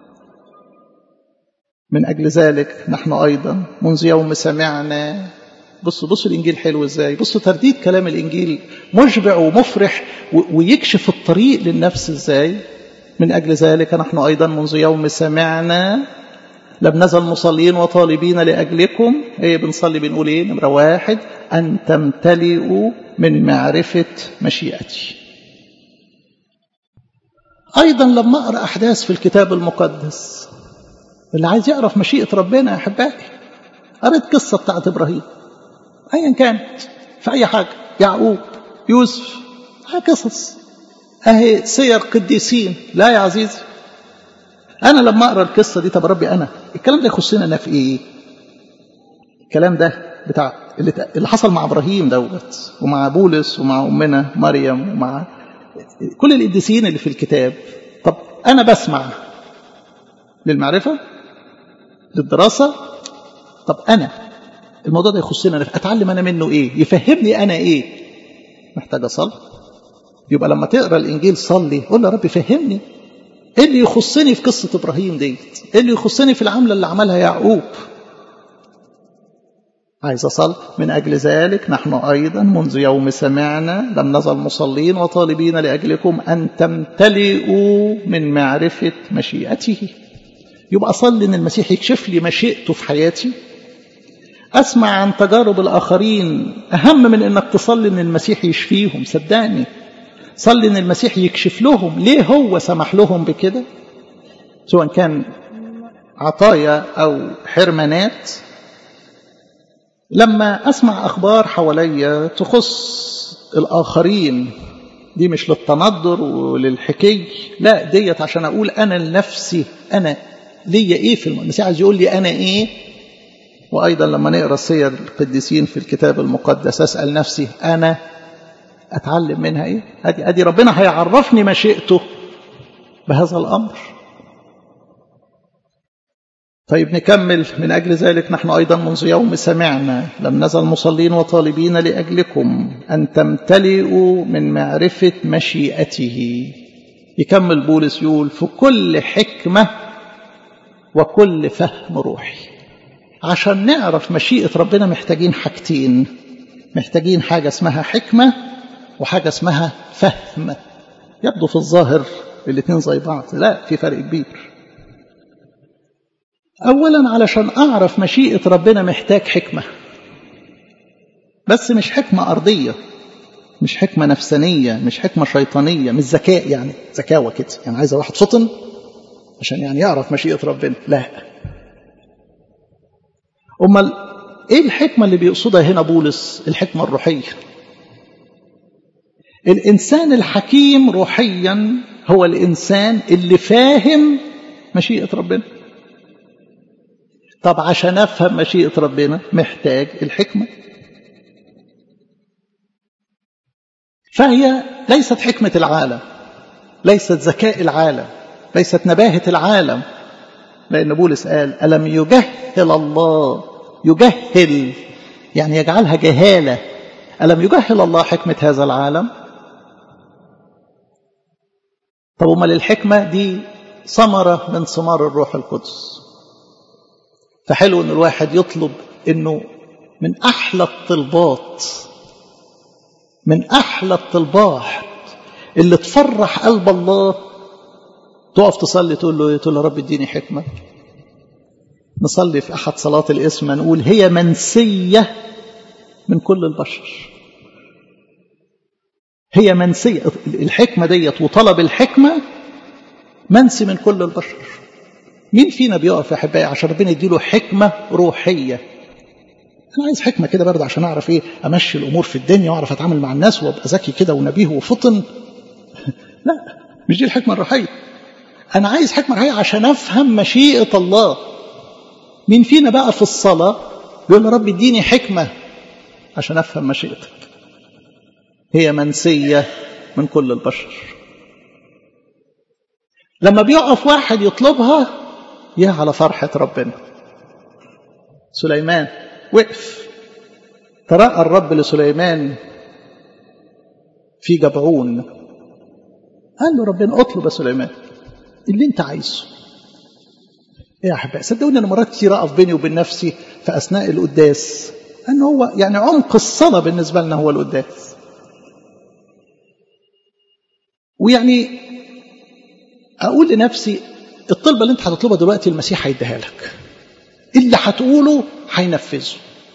من أجل ذلك نحن أيضا منذ يوم سمعنا بصوا بصوا الإنجيل حلو إزاي بصوا ترديد كلام الإنجيل مشبع ومفرح ويكشف الطريق للنفس إزاي من أجل ذلك نحن أيضا منذ يوم سمعنا لم نزل مصلين وطالبين لأجلكم إيه بنصلي بنقول إيه نمرة واحد أن تمتلئوا من معرفة مشيئتي أيضا لما أقرأ أحداث في الكتاب المقدس اللي عايز يعرف مشيئة ربنا يا أحبائي قريت قصة بتاعت إبراهيم أيا كانت في أي حاجة يعقوب يوسف هاي قصص أهي سير قديسين لا يا عزيزي أنا لما أقرأ القصة دي طب ربي أنا الكلام ده يخصنا أنا في إيه الكلام ده بتاع اللي, اللي حصل مع إبراهيم دوت ومع بولس ومع أمنا مريم ومع كل القديسين اللي في الكتاب طب أنا بسمع للمعرفة للدراسة طب أنا الموضوع ده يخصني أنا أتعلم أنا منه إيه يفهمني أنا إيه محتاج أصلي يبقى لما تقرأ الإنجيل صلي قول يا رب فهمني إيه اللي يخصني في قصة إبراهيم ديت إيه اللي يخصني في العملة اللي عملها يعقوب عايز أصل من أجل ذلك نحن أيضا منذ يوم سمعنا لم نزل مصلين وطالبين لأجلكم أن تمتلئوا من معرفة مشيئته يبقى أصلي إن المسيح يكشف لي مشيئته في حياتي أسمع عن تجارب الآخرين أهم من إنك تصلي إن المسيح يشفيهم صدقني صلي إن المسيح يكشف لهم ليه هو سمح لهم بكده سواء كان عطايا أو حرمانات لما أسمع أخبار حواليا تخص الآخرين دي مش للتندر وللحكي لا ديت عشان أقول أنا لنفسي أنا ليا إيه في المسيح عايز يقول لي أنا إيه وأيضا لما نقرأ سير القديسين في الكتاب المقدس أسأل نفسي أنا أتعلم منها إيه أدي, أدي ربنا هيعرفني مشيئته بهذا الأمر طيب نكمل من أجل ذلك نحن أيضا منذ يوم سمعنا لم نزل مصلين وطالبين لأجلكم أن تمتلئوا من معرفة مشيئته يكمل بولس يقول في كل حكمة وكل فهم روحي عشان نعرف مشيئة ربنا محتاجين حاجتين محتاجين حاجة اسمها حكمة وحاجة اسمها فهم يبدو في الظاهر الاثنين زي بعض لا في فرق كبير أولا علشان أعرف مشيئة ربنا محتاج حكمة بس مش حكمة أرضية مش حكمة نفسانية مش حكمة شيطانية مش ذكاء يعني ذكاوة كده يعني عايزة واحد فطن عشان يعني يعرف مشيئة ربنا لا أمال إيه الحكمة اللي بيقصدها هنا بولس الحكمة الروحية الإنسان الحكيم روحيا هو الإنسان اللي فاهم مشيئة ربنا طب عشان أفهم مشيئة ربنا محتاج الحكمة فهي ليست حكمة العالم ليست ذكاء العالم ليست نباهة العالم لأن بولس قال ألم يجهل الله يجهل يعني يجعلها جهالة ألم يجهل الله حكمة هذا العالم طب أمال الحكمة دي ثمرة من ثمار الروح القدس فحلو ان الواحد يطلب انه من احلى الطلبات من احلى الطلبات اللي تفرح قلب الله تقف تصلي تقول له تقول له رب اديني حكمه نصلي في احد صلاه الاسم نقول هي منسيه من كل البشر هي منسيه الحكمه ديت وطلب الحكمه منسي من كل البشر مين فينا بيقف يا احبائي عشان ربنا يديله حكمه روحيه انا عايز حكمه كده برضه عشان اعرف ايه امشي الامور في الدنيا واعرف اتعامل مع الناس وابقى ذكي كده ونبيه وفطن لا مش دي الحكمه الروحيه انا عايز حكمه روحيه عشان افهم مشيئه الله مين فينا بقى في الصلاه يقول يا رب اديني حكمه عشان افهم مشيئتك هي منسيه من كل البشر لما بيقف واحد يطلبها يا على فرحة ربنا سليمان وقف تراءى الرب لسليمان في جبعون قال له ربنا اطلب يا سليمان اللي انت عايزه يا احبائي صدقوني انا مرات كتير اقف بيني وبين نفسي في اثناء القداس ان هو يعني عمق الصلاه بالنسبه لنا هو القداس ويعني اقول لنفسي الطلبه اللي انت هتطلبها دلوقتي المسيح هيديها لك اللي هتقوله هينفذه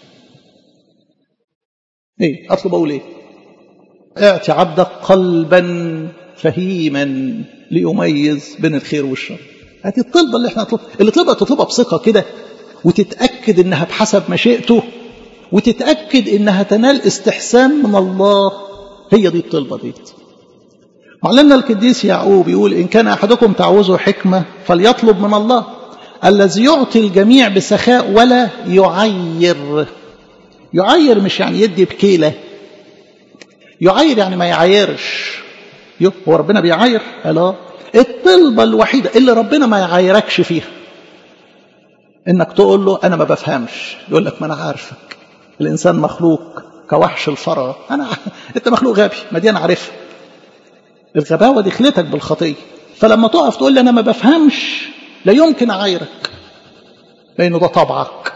ايه اطلب اقول ايه اعطي عبدك قلبا فهيما ليميز بين الخير والشر هذه الطلبه اللي احنا نطلبها اللي تطلبها تطلبها بثقه كده وتتاكد انها بحسب مشيئته وتتاكد انها تنال استحسان من الله هي دي الطلبه دي معلمنا القديس يعقوب يقول إن كان أحدكم تعوزه حكمة فليطلب من الله الذي يعطي الجميع بسخاء ولا يعير يعير مش يعني يدي بكيلة يعير يعني ما يعايرش هو ربنا بيعاير لا الطلبة الوحيدة اللي ربنا ما يعايركش فيها انك تقول له انا ما بفهمش يقول لك ما انا عارفك الانسان مخلوق كوحش الفرا انا انت مخلوق غبي ما دي انا عارفها الغباوه دخلتك بالخطيه فلما تقف تقول لي انا ما بفهمش لا يمكن اعايرك لانه ده طبعك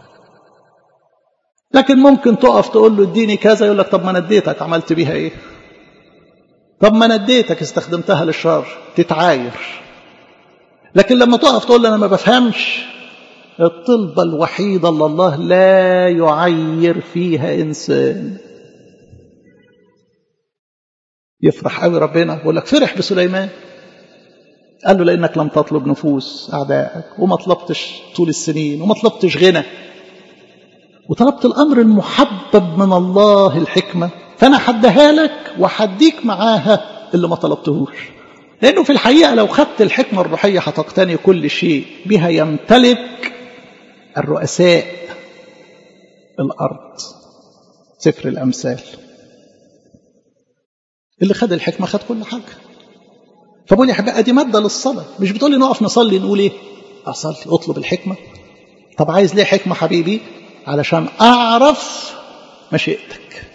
لكن ممكن تقف تقول له اديني كذا يقول لك طب ما انا اديتك عملت بيها ايه طب ما انا اديتك استخدمتها للشر تتعاير لكن لما تقف تقول أنا ما بفهمش الطلبة الوحيدة اللي الله لا يعير فيها إنسان يفرح قوي ربنا يقول لك فرح بسليمان قال له لأنك لم تطلب نفوس أعدائك وما طلبتش طول السنين وما طلبتش غنى وطلبت الأمر المحبب من الله الحكمة فأنا حدها لك وحديك معاها اللي ما طلبتهوش لأنه في الحقيقة لو خدت الحكمة الروحية هتقتني كل شيء بها يمتلك الرؤساء الأرض سفر الأمثال اللي خد الحكمة خد كل حاجة فبقول يا حبيبي ادي ماده للصلاه مش بتقول لي نقف نصلي نقول ايه اصلي اطلب الحكمه طب عايز ليه حكمه حبيبي علشان اعرف مشيئتك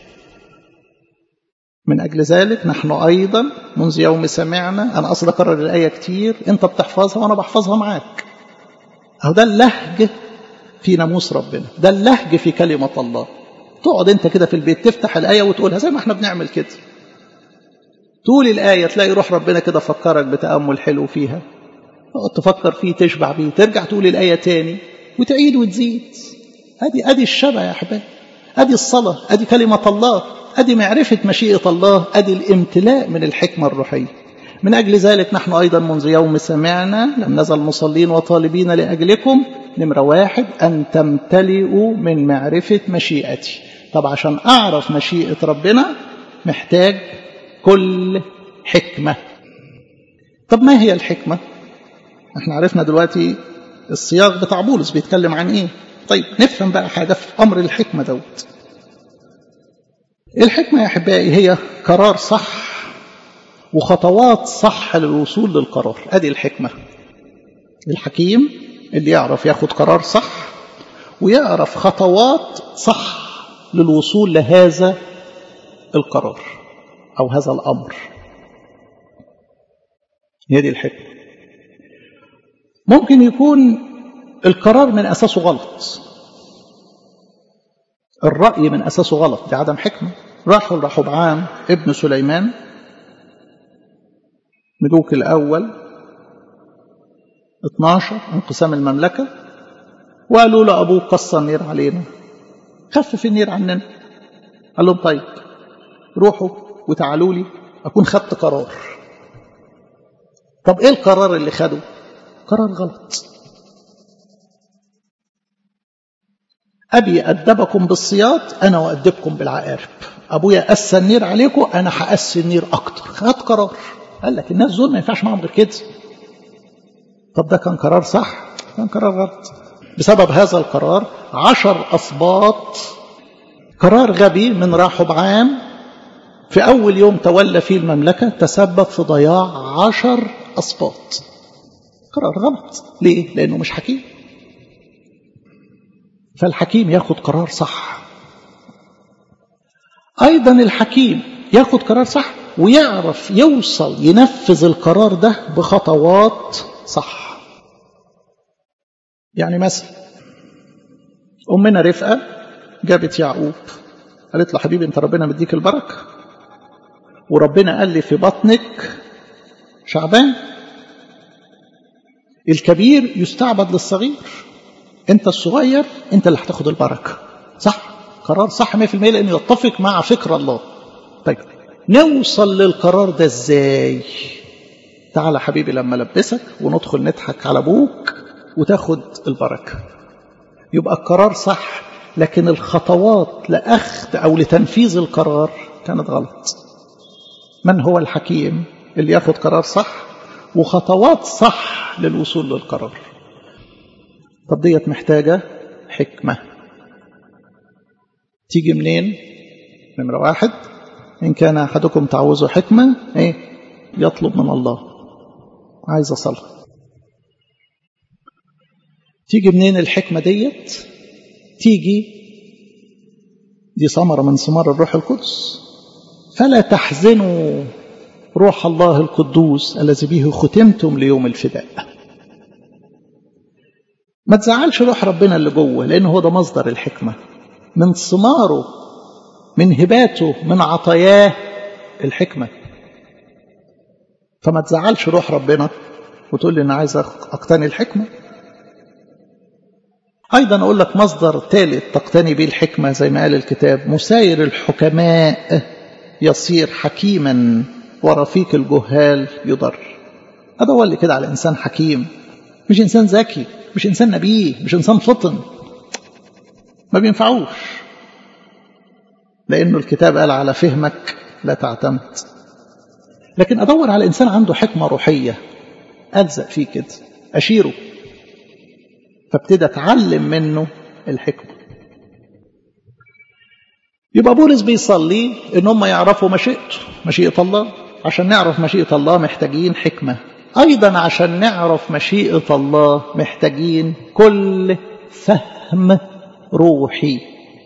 من اجل ذلك نحن ايضا منذ يوم سمعنا انا اصلا اكرر الايه كتير انت بتحفظها وانا بحفظها معاك اهو ده اللهج في ناموس ربنا ده اللهج في كلمه الله تقعد انت كده في البيت تفتح الايه وتقولها زي ما احنا بنعمل كده طول الآية تلاقي روح ربنا كده فكرك بتأمل حلو فيها تقعد تفكر فيه تشبع بيه ترجع تقول الآية تاني وتعيد وتزيد أدي أدي الشبع يا أحباب أدي الصلاة أدي كلمة الله أدي معرفة مشيئة الله أدي الامتلاء من الحكمة الروحية من أجل ذلك نحن أيضا منذ يوم سمعنا لم نزل مصلين وطالبين لأجلكم نمرة واحد أن تمتلئوا من معرفة مشيئتي طب عشان أعرف مشيئة ربنا محتاج كل حكمة طب ما هي الحكمة احنا عرفنا دلوقتي السياق بتاع بولس بيتكلم عن ايه طيب نفهم بقى حاجة في أمر الحكمة دوت الحكمة يا أحبائي هي قرار صح وخطوات صح للوصول للقرار ادي الحكمة الحكيم اللي يعرف ياخد قرار صح ويعرف خطوات صح للوصول لهذا القرار أو هذا الأمر هي دي الحكمة ممكن يكون القرار من أساسه غلط الرأي من أساسه غلط دي عدم حكمة راحوا لرحبعام ابن سليمان ملوك الأول 12 انقسام المملكة وقالوا له أبوك قص النير علينا خفف النير عننا قال لهم طيب روحوا وتعالوا لي أكون خدت قرار طب إيه القرار اللي خده قرار غلط أبي أدبكم بالصياط أنا وأدبكم بالعقارب أبويا أسى النير عليكم أنا هأسي النير أكتر خد قرار قال لك الناس دول ما ينفعش معاهم غير كده طب ده كان قرار صح كان قرار غلط بسبب هذا القرار عشر أصباط قرار غبي من راحب عام في أول يوم تولى فيه المملكة تسبب في ضياع عشر أصباط قرار غلط ليه؟ لأنه مش حكيم فالحكيم ياخد قرار صح أيضا الحكيم ياخد قرار صح ويعرف يوصل ينفذ القرار ده بخطوات صح يعني مثلا أمنا رفقة جابت يعقوب قالت له حبيبي انت ربنا مديك البركة وربنا قال لي في بطنك شعبان الكبير يستعبد للصغير انت الصغير انت اللي هتاخد البركة صح قرار صح 100% لانه يتفق مع فكر الله طيب نوصل للقرار ده ازاي تعالى حبيبي لما لبسك وندخل نضحك على ابوك وتاخد البركة يبقى القرار صح لكن الخطوات لأخذ أو لتنفيذ القرار كانت غلط من هو الحكيم اللي ياخد قرار صح وخطوات صح للوصول للقرار طب ديت محتاجة حكمة تيجي منين نمرة واحد إن كان أحدكم تعوز حكمة إيه يطلب من الله عايز صلاة تيجي منين الحكمة ديت تيجي دي ثمرة من ثمار الروح القدس فلا تحزنوا روح الله القدوس الذي به ختمتم ليوم الفداء ما تزعلش روح ربنا اللي جوه لأنه هو ده مصدر الحكمة من ثماره من هباته من عطاياه الحكمة فما تزعلش روح ربنا وتقول لي أنا عايز أقتني الحكمة أيضا أقول لك مصدر ثالث تقتني به الحكمة زي ما قال الكتاب مساير الحكماء يصير حكيما ورفيق الجهال يضر أدور لي كده على إنسان حكيم مش إنسان ذكي مش إنسان نبيه مش إنسان فطن ما بينفعوش لأنه الكتاب قال على فهمك لا تعتمد لكن أدور على إنسان عنده حكمة روحية ألزق فيه كده أشيره فابتدى أتعلم منه الحكمة يبقى بولس بيصلي إن هم يعرفوا مشيئته مشيئة الله عشان نعرف مشيئة الله محتاجين حكمة أيضا عشان نعرف مشيئة الله محتاجين كل فهم روحي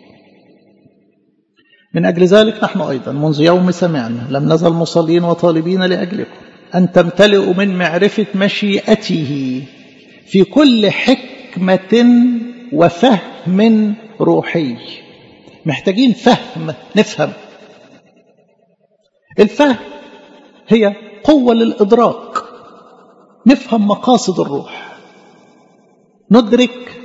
من أجل ذلك نحن أيضا منذ يوم سمعنا لم نزل مصلين وطالبين لأجلكم أن تمتلئوا من معرفة مشيئته في كل حكمة وفهم روحي محتاجين فهم نفهم الفهم هي قوة للإدراك نفهم مقاصد الروح ندرك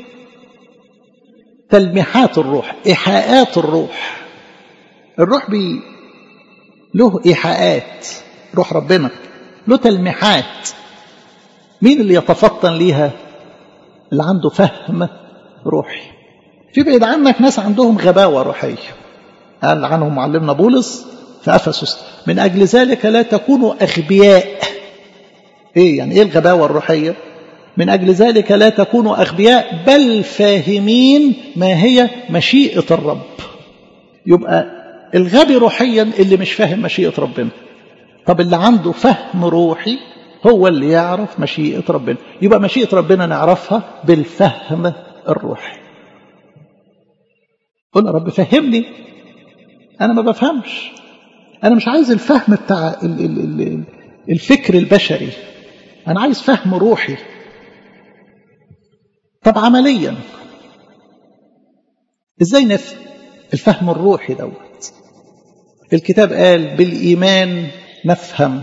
تلميحات الروح إيحاءات الروح الروح بي له إيحاءات روح ربنا له تلميحات مين اللي يتفطن ليها اللي عنده فهم روحي في بعيد عنك ناس عندهم غباوة روحية قال عنهم معلمنا بولس في أفسس من أجل ذلك لا تكونوا أغبياء إيه يعني إيه الغباوة الروحية من أجل ذلك لا تكونوا أغبياء بل فاهمين ما هي مشيئة الرب يبقى الغبي روحيا اللي مش فاهم مشيئة ربنا طب اللي عنده فهم روحي هو اللي يعرف مشيئة ربنا يبقى مشيئة ربنا نعرفها بالفهم الروحي قل يا رب فهمني أنا ما بفهمش أنا مش عايز الفهم بتاع الفكر البشري أنا عايز فهم روحي طب عمليا ازاي نفهم الفهم الروحي دوت الكتاب قال بالإيمان نفهم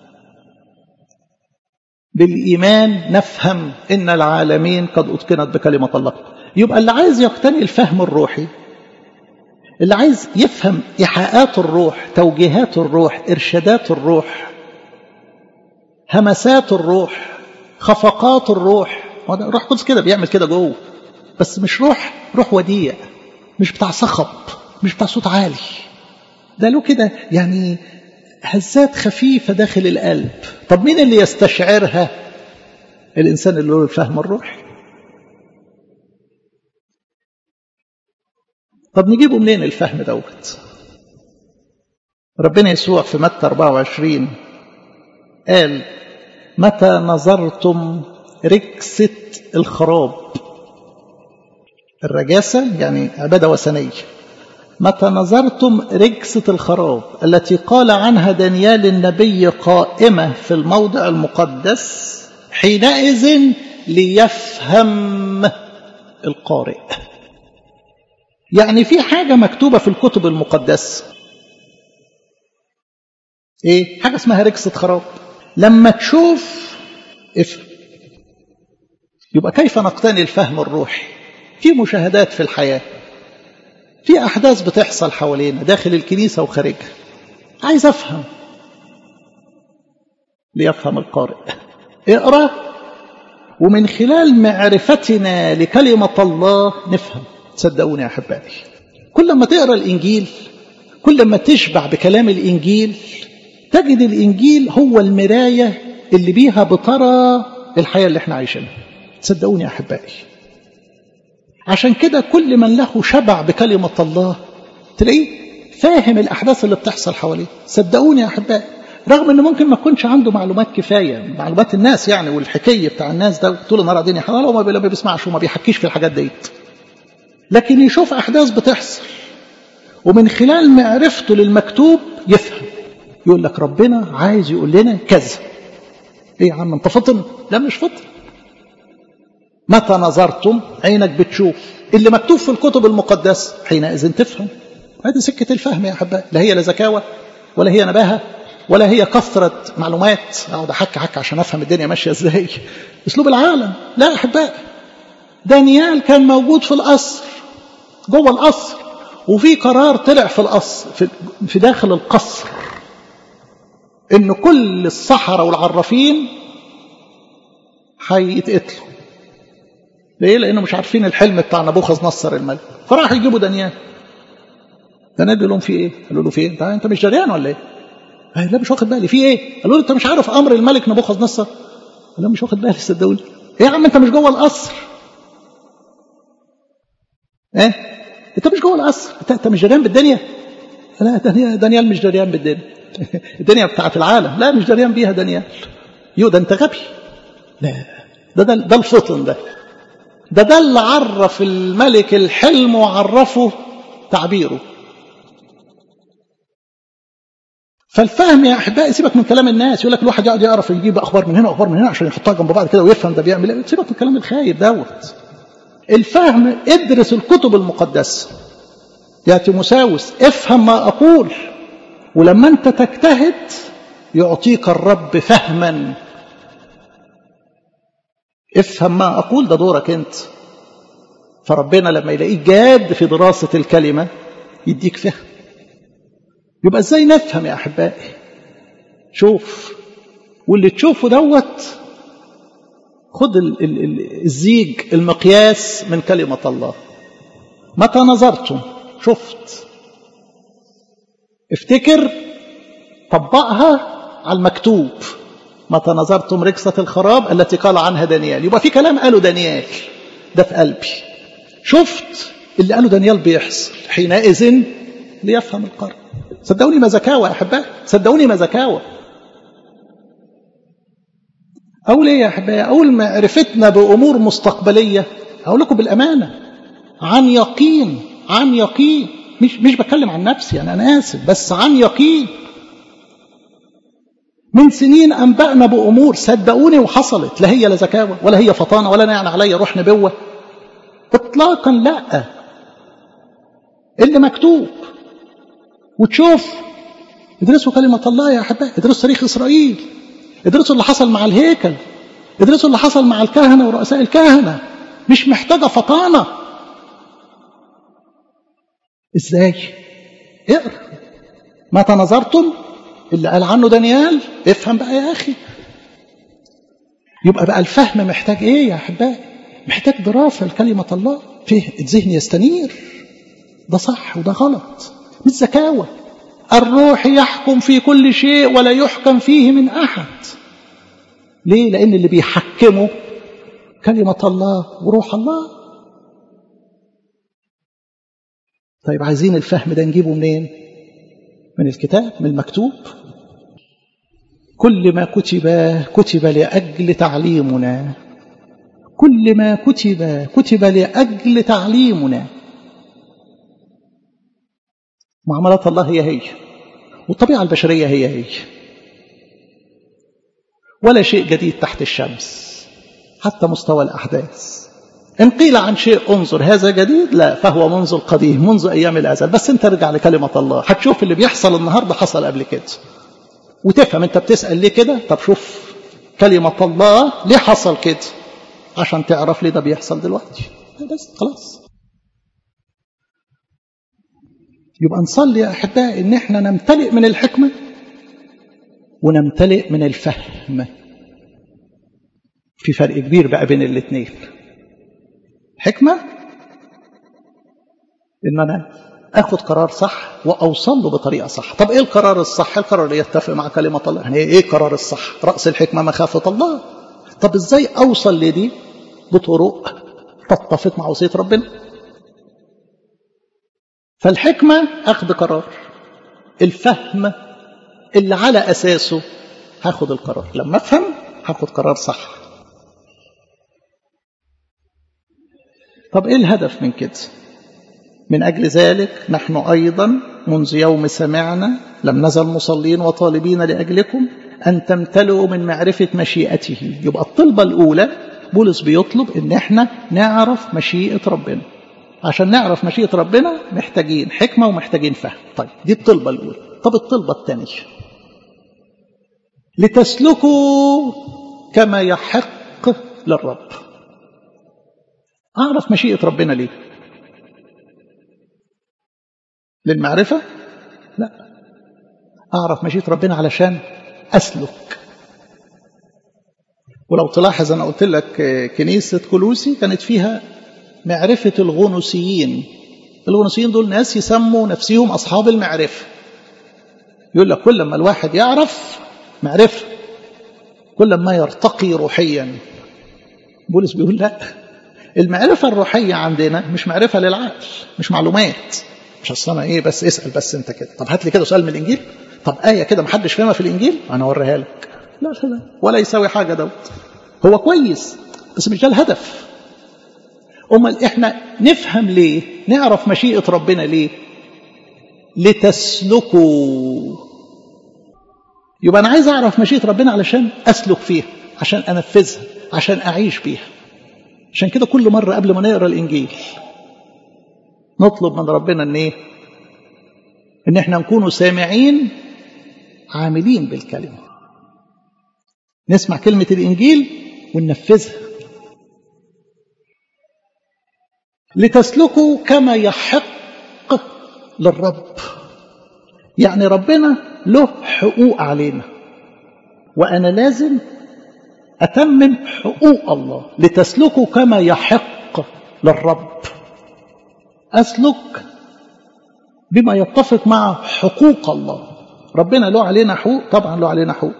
بالإيمان نفهم إن العالمين قد أتقنت بكلمة الله يبقى اللي عايز يقتني الفهم الروحي اللي عايز يفهم إيحاءات الروح توجيهات الروح إرشادات الروح همسات الروح خفقات الروح روح قدس كده بيعمل كده جوه بس مش روح روح وديع مش بتاع صخب مش بتاع صوت عالي ده له كده يعني هزات خفيفة داخل القلب طب مين اللي يستشعرها الإنسان اللي له الفهم الروحي طب نجيبه منين الفهم دوت ربنا يسوع في متى 24 قال متى نظرتم ركسة الخراب الرجاسة يعني عبادة وثنية متى نظرتم ركسة الخراب التي قال عنها دانيال النبي قائمة في الموضع المقدس حينئذ ليفهم القارئ يعني في حاجة مكتوبة في الكتب المقدسة ايه حاجة اسمها ركسة خراب لما تشوف افهم يبقى كيف نقتني الفهم الروحي في مشاهدات في الحياة في أحداث بتحصل حوالينا داخل الكنيسة وخارجها عايز أفهم ليفهم القارئ اقرأ ومن خلال معرفتنا لكلمة الله نفهم صدقوني يا أحبائي كل ما تقرأ الإنجيل كل ما تشبع بكلام الإنجيل تجد الإنجيل هو المراية اللي بيها بترى الحياة اللي احنا عايشينها صدقوني يا أحبائي عشان كده كل من له شبع بكلمة الله تلاقيه فاهم الأحداث اللي بتحصل حواليه صدقوني يا أحبائي رغم أنه ممكن ما يكونش عنده معلومات كفاية معلومات الناس يعني والحكاية بتاع الناس ده طول النهار قاعدين يحلوا وما بيسمعش وما بيحكيش في الحاجات ديت لكن يشوف أحداث بتحصل ومن خلال معرفته للمكتوب يفهم يقول لك ربنا عايز يقول لنا كذا ايه يا عم انت فطن لا مش فطن متى نظرتم عينك بتشوف اللي مكتوب في الكتب المقدسة حينئذ تفهم هذه سكة الفهم يا أحبائي لا هي لا زكاوة ولا هي نباهة ولا هي كثرة معلومات اقعد احكي حكي عشان افهم الدنيا ماشية ازاي اسلوب العالم لا احبائي دانيال كان موجود في القصر جوه القصر وفي قرار طلع في القصر في, في داخل القصر ان كل السحرة والعرافين هيتقتلوا ليه؟ لانه مش عارفين الحلم بتاع نبوخذ نصر الملك فراح يجيبوا دانيال دانيال بيقول لهم في ايه؟ قالوا له في ايه؟ انت مش دريان ولا ايه؟ قال لا مش واخد بالي في ايه؟ قالوا له انت مش عارف امر الملك نبوخذ نصر؟ قال لا مش واخد بالي صدقوني ايه يا عم انت مش جوه القصر ايه؟ انت مش جوه القصر انت, انت مش دريان بالدنيا؟ لا دانيال, دانيال مش دريان بالدنيا الدنيا بتاعت العالم لا مش دريان بيها دانيال يو ده انت غبي لا ده ده, ده الفطن ده ده ده اللي عرف الملك الحلم وعرفه تعبيره فالفهم يا احبائي سيبك من كلام الناس يقول لك الواحد يقعد يعرف يجيب اخبار من هنا واخبار من هنا عشان يحطها جنب بعض كده ويفهم ده بيعمل ايه سيبك من الكلام الخايب دوت الفهم ادرس الكتب المقدسه يا تيموساوس افهم ما اقول ولما انت تجتهد يعطيك الرب فهما افهم ما اقول ده دورك انت فربنا لما يلاقيك جاد في دراسه الكلمه يديك فهم يبقى ازاي نفهم يا احبائي شوف واللي تشوفه دوت خد ال ال ال الزيج المقياس من كلمة الله متى نظرتم شفت افتكر طبقها على المكتوب متى نظرتم ركسة الخراب التي قال عنها دانيال يبقى في كلام قاله دانيال ده في قلبي شفت اللي قاله دانيال بيحصل حينئذ ليفهم القرن صدقوني ما زكاوة يا أحبائي صدقوني ما زكاوة أقول إيه يا أحبائي أقول معرفتنا بأمور مستقبلية أقول لكم بالأمانة عن يقين عن يقين مش مش بتكلم عن نفسي يعني أنا آسف بس عن يقين من سنين أنبأنا بأمور صدقوني وحصلت لا هي لا زكاوة ولا هي فطانة ولا يعني عليا روح نبوة إطلاقا لا اللي مكتوب وتشوف ادرسوا كلمة الله يا أحبائي ادرسوا تاريخ إسرائيل ادرسوا اللي حصل مع الهيكل ادرسوا اللي حصل مع الكهنة ورؤساء الكهنة مش محتاجة فطانة ازاي اقرا متى نظرتم اللي قال عنه دانيال افهم بقى يا أخي يبقى بقى الفهم محتاج ايه يا أحبائي محتاج دراسة لكلمة الله فيه الذهن يستنير ده صح وده غلط مش زكاوة الروح يحكم في كل شيء ولا يحكم فيه من أحد ليه؟ لأن اللي بيحكمه كلمة الله وروح الله طيب عايزين الفهم ده نجيبه منين؟ من الكتاب من المكتوب كل ما كتب كتب لأجل تعليمنا كل ما كتب كتب لأجل تعليمنا معاملات الله هي هي والطبيعة البشرية هي هي ولا شيء جديد تحت الشمس حتى مستوى الأحداث إن قيل عن شيء انظر هذا جديد لا فهو منذ القديم منذ أيام الأزل بس أنت ارجع لكلمة الله هتشوف اللي بيحصل النهاردة حصل قبل كده وتفهم أنت بتسأل ليه كده طب شوف كلمة الله ليه حصل كده عشان تعرف ليه ده بيحصل دلوقتي بس خلاص يبقى نصلي يا أحبائي إن إحنا نمتلئ من الحكمة ونمتلئ من الفهم في فرق كبير بقى بين الاثنين حكمة إن أنا أخذ قرار صح وأوصل له بطريقة صح طب إيه القرار الصح القرار اللي يتفق مع كلمة الله يعني إيه القرار الصح رأس الحكمة مخافة الله طب إزاي أوصل لدي بطرق تتفق مع وصية ربنا فالحكمة أخذ قرار الفهم اللي على أساسه هاخد القرار لما أفهم هاخد قرار صح طب إيه الهدف من كده من أجل ذلك نحن أيضا منذ يوم سمعنا لم نزل مصلين وطالبين لأجلكم أن تمتلئوا من معرفة مشيئته يبقى الطلبة الأولى بولس بيطلب إن احنا نعرف مشيئة ربنا عشان نعرف مشيئة ربنا محتاجين حكمة ومحتاجين فهم طيب دي الطلبة الأولى طب الطلبة الثانية لتسلكوا كما يحق للرب أعرف مشيئة ربنا ليه للمعرفة لا أعرف مشيئة ربنا علشان أسلك ولو تلاحظ أنا قلت لك كنيسة كلوسي كانت فيها معرفة الغنوسيين الغنوسيين دول ناس يسموا نفسهم أصحاب المعرفة يقول لك كل ما الواحد يعرف معرفة كل ما يرتقي روحيا بولس بيقول لا المعرفة الروحية عندنا مش معرفة للعقل مش معلومات مش اصل انا ايه بس اسال بس انت كده طب هات لي كده سؤال من الانجيل طب ايه كده محدش فاهمها في الانجيل انا اوريها لك لا لا ولا يساوي حاجه دوت هو كويس بس مش ده الهدف امال احنا نفهم ليه نعرف مشيئه ربنا ليه لتسلكوا يبقى انا عايز اعرف مشيئه ربنا علشان اسلك فيها عشان انفذها عشان اعيش بيها عشان كده كل مره قبل ما نقرا الانجيل نطلب من ربنا ان ايه ان احنا نكونوا سامعين عاملين بالكلمه نسمع كلمه الانجيل وننفذها لتسلكوا كما يحق للرب يعني ربنا له حقوق علينا وانا لازم اتمم حقوق الله لتسلكوا كما يحق للرب أسلك بما يتفق مع حقوق الله ربنا له علينا حقوق طبعا له علينا حقوق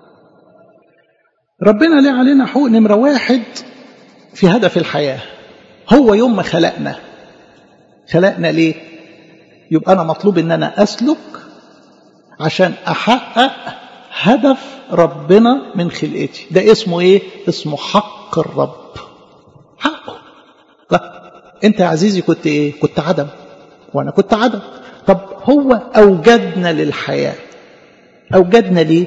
ربنا له علينا حقوق نمرة واحد في هدف الحياة هو يوم ما خلقنا خلقنا ليه يبقى أنا مطلوب أن أنا أسلك عشان أحقق هدف ربنا من خلقتي ده اسمه إيه اسمه حق الرب حقه لا انت يا عزيزي كنت ايه كنت عدم وانا كنت عدم طب هو اوجدنا للحياه اوجدنا ليه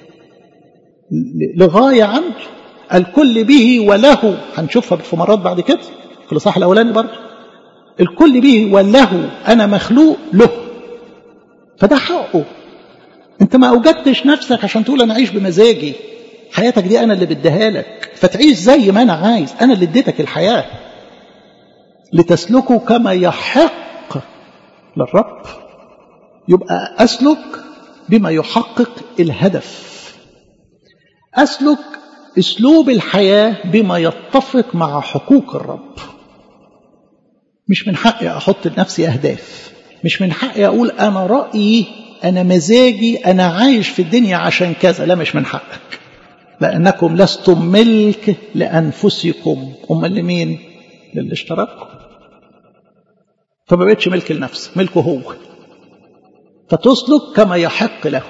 لغايه عنده الكل به وله هنشوفها في مرات بعد كده في الاصحاح الاولاني برضه الكل به وله انا مخلوق له فده حقه انت ما اوجدتش نفسك عشان تقول انا اعيش بمزاجي حياتك دي انا اللي بديها لك فتعيش زي ما انا عايز انا اللي اديتك الحياه لتسلكوا كما يحق للرب يبقى أسلك بما يحقق الهدف أسلك أسلوب الحياة بما يتفق مع حقوق الرب مش من حقي أحط لنفسي أهداف مش من حقي أقول أنا رأيي أنا مزاجي أنا عايش في الدنيا عشان كذا لا مش من حقك لأنكم لستم ملك لأنفسكم أمال لمين للي اشتركوا فما بقتش ملك لنفسك ملكه هو فتسلك كما يحق له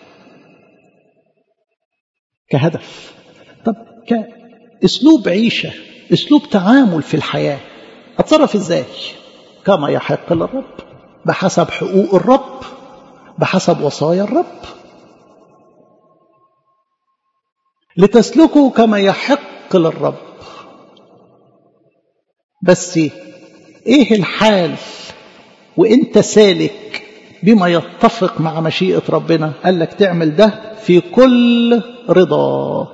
كهدف طب كاسلوب عيشه اسلوب تعامل في الحياه اتصرف ازاي كما يحق للرب بحسب حقوق الرب بحسب وصايا الرب لتسلكوا كما يحق للرب بس ايه الحال وانت سالك بما يتفق مع مشيئة ربنا قال لك تعمل ده في كل رضا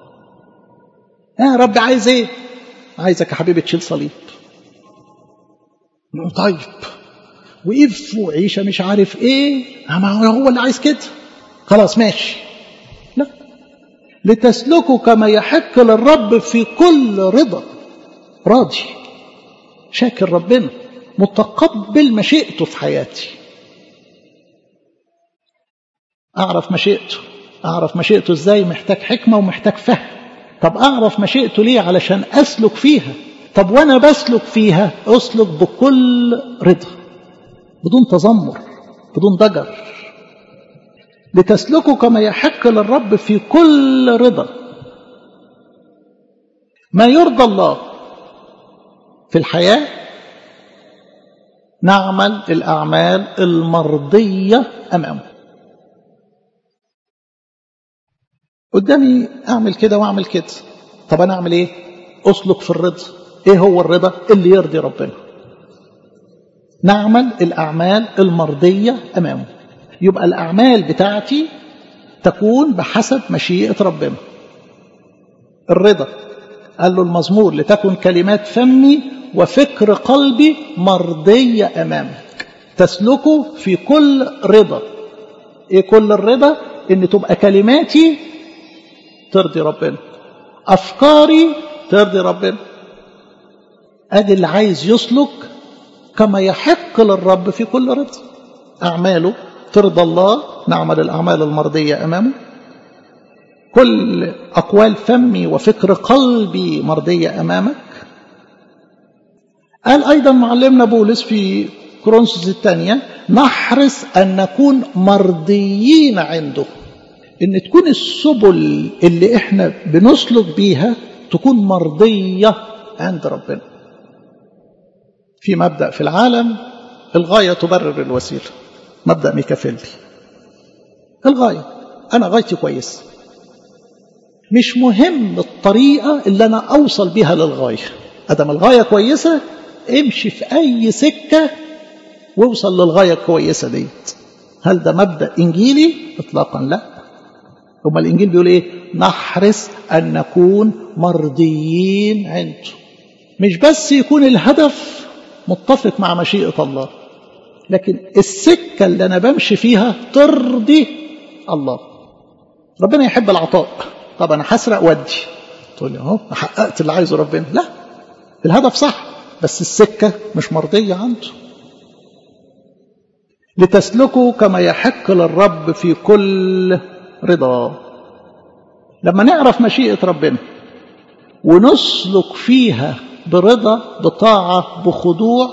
يا رب عايز ايه عايزك يا حبيبي تشيل صليب طيب وقف وعيشة مش عارف ايه ما هو اللي عايز كده خلاص ماشي لا لتسلكوا كما يحق للرب في كل رضا راضي شاكر ربنا متقبل مشيئته في حياتي أعرف مشيئته أعرف مشيئته إزاي محتاج حكمة ومحتاج فهم طب أعرف مشيئته ليه علشان أسلك فيها طب وأنا بسلك فيها أسلك بكل رضا بدون تذمر بدون ضجر لتسلكوا كما يحق للرب في كل رضا ما يرضى الله في الحياة نعمل الأعمال المرضية أمامه قدامي أعمل كده وأعمل كده طب أنا أعمل إيه أسلك في الرضا إيه هو الرضا اللي يرضي ربنا نعمل الأعمال المرضية أمامه يبقى الأعمال بتاعتي تكون بحسب مشيئة ربنا الرضا قال له المزمور لتكن كلمات فمي وفكر قلبي مرضية أمامك تسلكه في كل رضا إيه كل الرضا إن تبقى كلماتي ترضي ربنا أفكاري ترضي ربنا أدي اللي عايز يسلك كما يحق للرب في كل رضا أعماله ترضى الله نعمل الأعمال المرضية أمامه كل أقوال فمي وفكر قلبي مرضية أمامك قال أيضا معلمنا بولس في كورنثوس الثانية نحرص أن نكون مرضيين عنده إن تكون السبل اللي إحنا بنسلك بيها تكون مرضية عند ربنا في مبدأ في العالم الغاية تبرر الوسيلة مبدأ ميكافيلي الغاية أنا غايتي كويسة مش مهم الطريقة اللي أنا أوصل بها للغاية أدم الغاية كويسة امشي في أي سكة واوصل للغاية الكويسة ديت هل ده مبدأ إنجيلي؟ إطلاقا لا أما الإنجيل بيقول إيه؟ نحرص أن نكون مرضيين عنده مش بس يكون الهدف متفق مع مشيئة الله لكن السكة اللي أنا بمشي فيها ترضي الله ربنا يحب العطاء طب أنا هسرق ودي تقول لي أهو حققت اللي عايزه ربنا لا الهدف صح بس السكة مش مرضية عنده لتسلكوا كما يحق للرب في كل رضا لما نعرف مشيئة ربنا ونسلك فيها برضا بطاعة بخضوع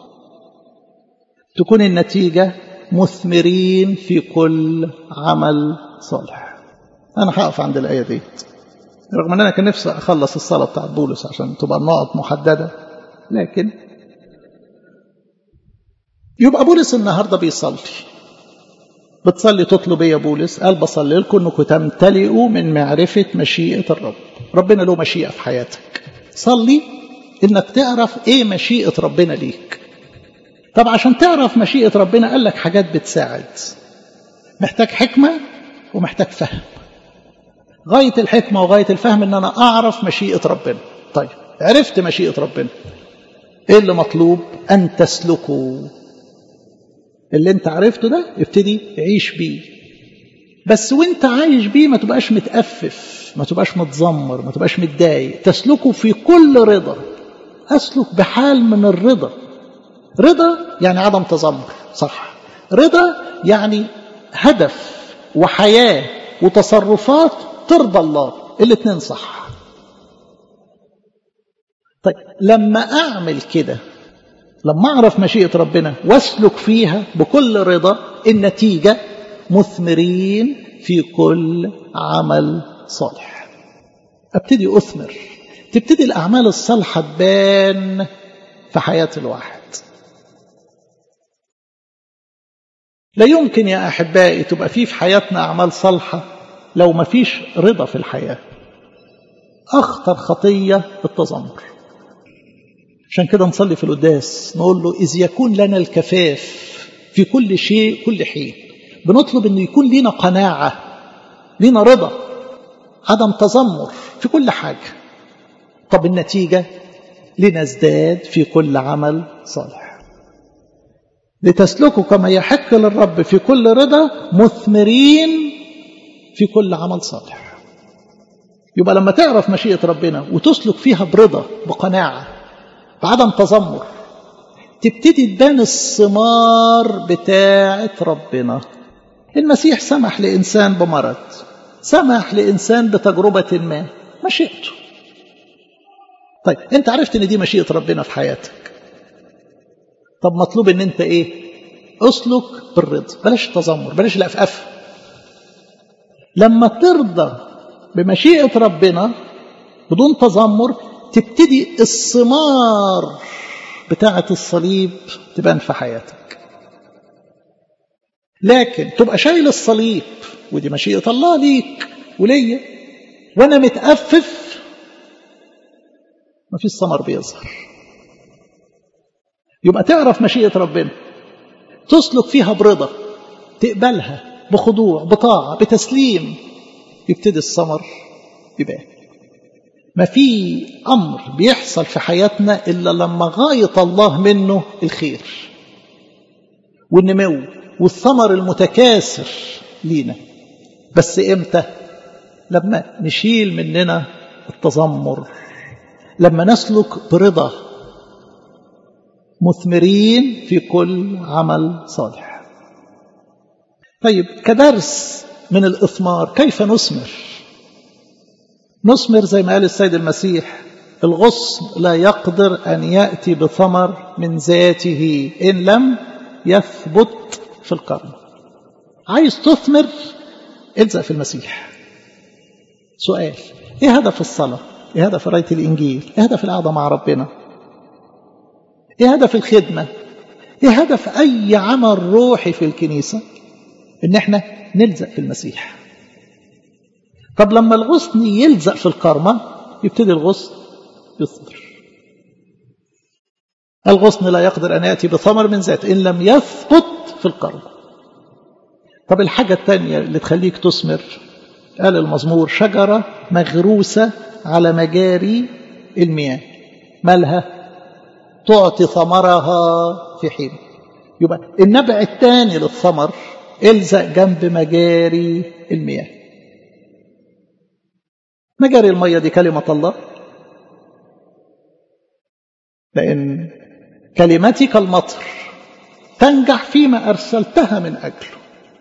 تكون النتيجة مثمرين في كل عمل صالح أنا هقف عند الآية دي رغم أن أنا كان نفسي أخلص الصلاة بتاعت بولس عشان تبقى النقط محددة لكن يبقى بولس النهاردة بيصلي بتصلي تطلب ايه يا بولس قال بصلي لكم انكم تمتلئوا من معرفة مشيئة الرب ربنا له مشيئة في حياتك صلي انك تعرف ايه مشيئة ربنا ليك طب عشان تعرف مشيئة ربنا قال لك حاجات بتساعد محتاج حكمة ومحتاج فهم غاية الحكمة وغاية الفهم ان انا اعرف مشيئة ربنا طيب عرفت مشيئة ربنا ايه اللي مطلوب ان تسلكوا اللي انت عرفته ده ابتدي عيش بيه بس وانت عايش بيه ما تبقاش متأفف ما تبقاش متذمر ما تبقاش متضايق تسلكه في كل رضا اسلك بحال من الرضا رضا يعني عدم تذمر صح رضا يعني هدف وحياة وتصرفات ترضى الله الاثنين صح طيب لما اعمل كده لما اعرف مشيئة ربنا واسلك فيها بكل رضا النتيجة مثمرين في كل عمل صالح ابتدي اثمر تبتدي الاعمال الصالحة تبان في حياة الواحد لا يمكن يا احبائي تبقى فيه في حياتنا اعمال صالحة لو ما فيش رضا في الحياة اخطر خطية التذمر عشان كده نصلي في القداس نقول له إذ يكون لنا الكفاف في كل شيء كل حين بنطلب أنه يكون لنا قناعة لنا رضا عدم تذمر في كل حاجة طب النتيجة لنزداد في كل عمل صالح لتسلكوا كما يحق للرب في كل رضا مثمرين في كل عمل صالح يبقى لما تعرف مشيئة ربنا وتسلك فيها برضا بقناعة بعدم تذمر تبتدي تبان الثمار بتاعة ربنا المسيح سمح لإنسان بمرض سمح لإنسان بتجربة ما مشيئته طيب انت عرفت ان دي مشيئة ربنا في حياتك طب مطلوب ان انت ايه اسلك بالرضا بلاش التذمر بلاش الافاف لما ترضى بمشيئة ربنا بدون تذمر تبتدي الثمار بتاعة الصليب تبان في حياتك لكن تبقى شايل الصليب ودي مشيئة الله ليك وليا وانا متأفف ما فيش ثمر بيظهر يبقى تعرف مشيئة ربنا تسلك فيها برضا تقبلها بخضوع بطاعة بتسليم يبتدي الثمر يبان ما في أمر بيحصل في حياتنا إلا لما غاية الله منه الخير والنمو والثمر المتكاثر لينا بس إمتى لما نشيل مننا التذمر لما نسلك برضا مثمرين في كل عمل صالح طيب كدرس من الإثمار كيف نثمر نثمر زي ما قال السيد المسيح الغصن لا يقدر أن يأتي بثمر من ذاته إن لم يثبت في القرن عايز تثمر الزق في المسيح سؤال ايه هدف الصلاة ايه هدف قراية الانجيل ايه هدف القعدة مع ربنا ايه هدف الخدمة ايه هدف اي عمل روحي في الكنيسة ان احنا نلزق في المسيح طب لما الغصن يلزق في الكرمة يبتدي الغصن يثمر الغصن لا يقدر أن يأتي بثمر من ذاته إن لم يثبت في الكرمة طب الحاجة الثانية اللي تخليك تثمر قال المزمور شجرة مغروسة على مجاري المياه مالها تعطي ثمرها في حين يبقى النبع الثاني للثمر الزق جنب مجاري المياه مجاري المية دي كلمة الله لأن كلمتك المطر تنجح فيما أرسلتها من أجله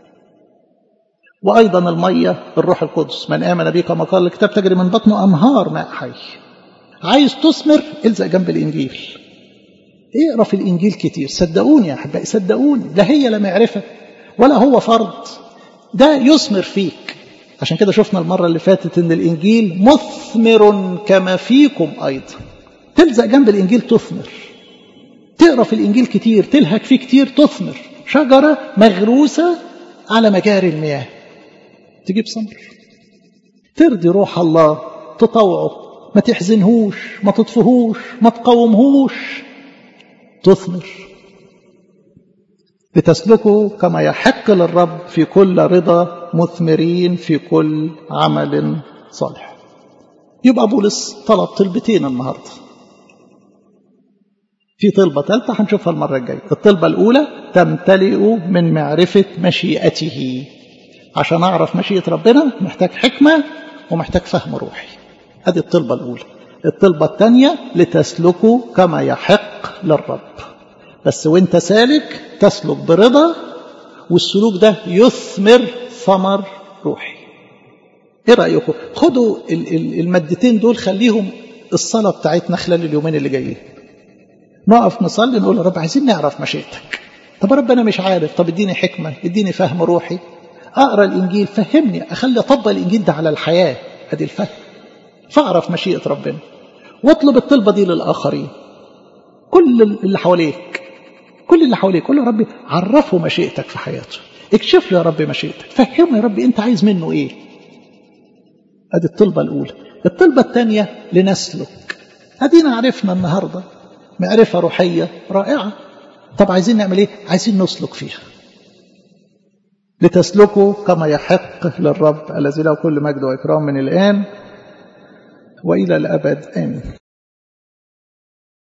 وأيضا المية الروح القدس من آمن بي كما قال الكتاب تجري من بطنه أنهار ماء حي عايز تثمر الزق جنب الإنجيل اقرا في الإنجيل كتير صدقوني يا أحبائي صدقوني لا هي لا معرفة ولا هو فرض ده يثمر فيك عشان كده شفنا المرة اللي فاتت ان الانجيل مثمر كما فيكم ايضا تلزق جنب الانجيل تثمر تقرا في الانجيل كتير تلهك فيه كتير تثمر شجرة مغروسة على مجاري المياه تجيب ثمر ترضي روح الله تطوعه ما تحزنهوش ما تطفهوش ما تقاومهوش تثمر لتسلكوا كما يحق للرب في كل رضا مثمرين في كل عمل صالح يبقى بولس طلب طلبتين النهارده في طلبة ثالثة هنشوفها المرة الجاية الطلبة الأولى تمتلئ من معرفة مشيئته عشان أعرف مشيئة ربنا محتاج حكمة ومحتاج فهم روحي هذه الطلبة الأولى الطلبة الثانية لتسلكوا كما يحق للرب بس وانت سالك تسلك برضا والسلوك ده يثمر ثمر روحي ايه رايكم خدوا المادتين دول خليهم الصلاه بتاعتنا خلال اليومين اللي جايين نقف نصلي نقول يا رب عايزين نعرف مشيئتك طب يا رب انا مش عارف طب اديني حكمه اديني فهم روحي اقرا الانجيل فهمني اخلي اطبق الانجيل ده على الحياه ادي الفهم فاعرف مشيئه ربنا واطلب الطلبه دي للاخرين كل اللي حواليك كل اللي حواليك قول له يا رب عرفه مشيئتك في حياته اكشف له يا رب مشيئتك فهمه يا رب انت عايز منه ايه ادي الطلبه الاولى الطلبه الثانيه لنسلك ادينا عرفنا النهارده معرفه روحيه رائعه طب عايزين نعمل ايه عايزين نسلك فيها لتسلكوا كما يحق للرب الذي له كل مجد واكرام من الان والى الابد امين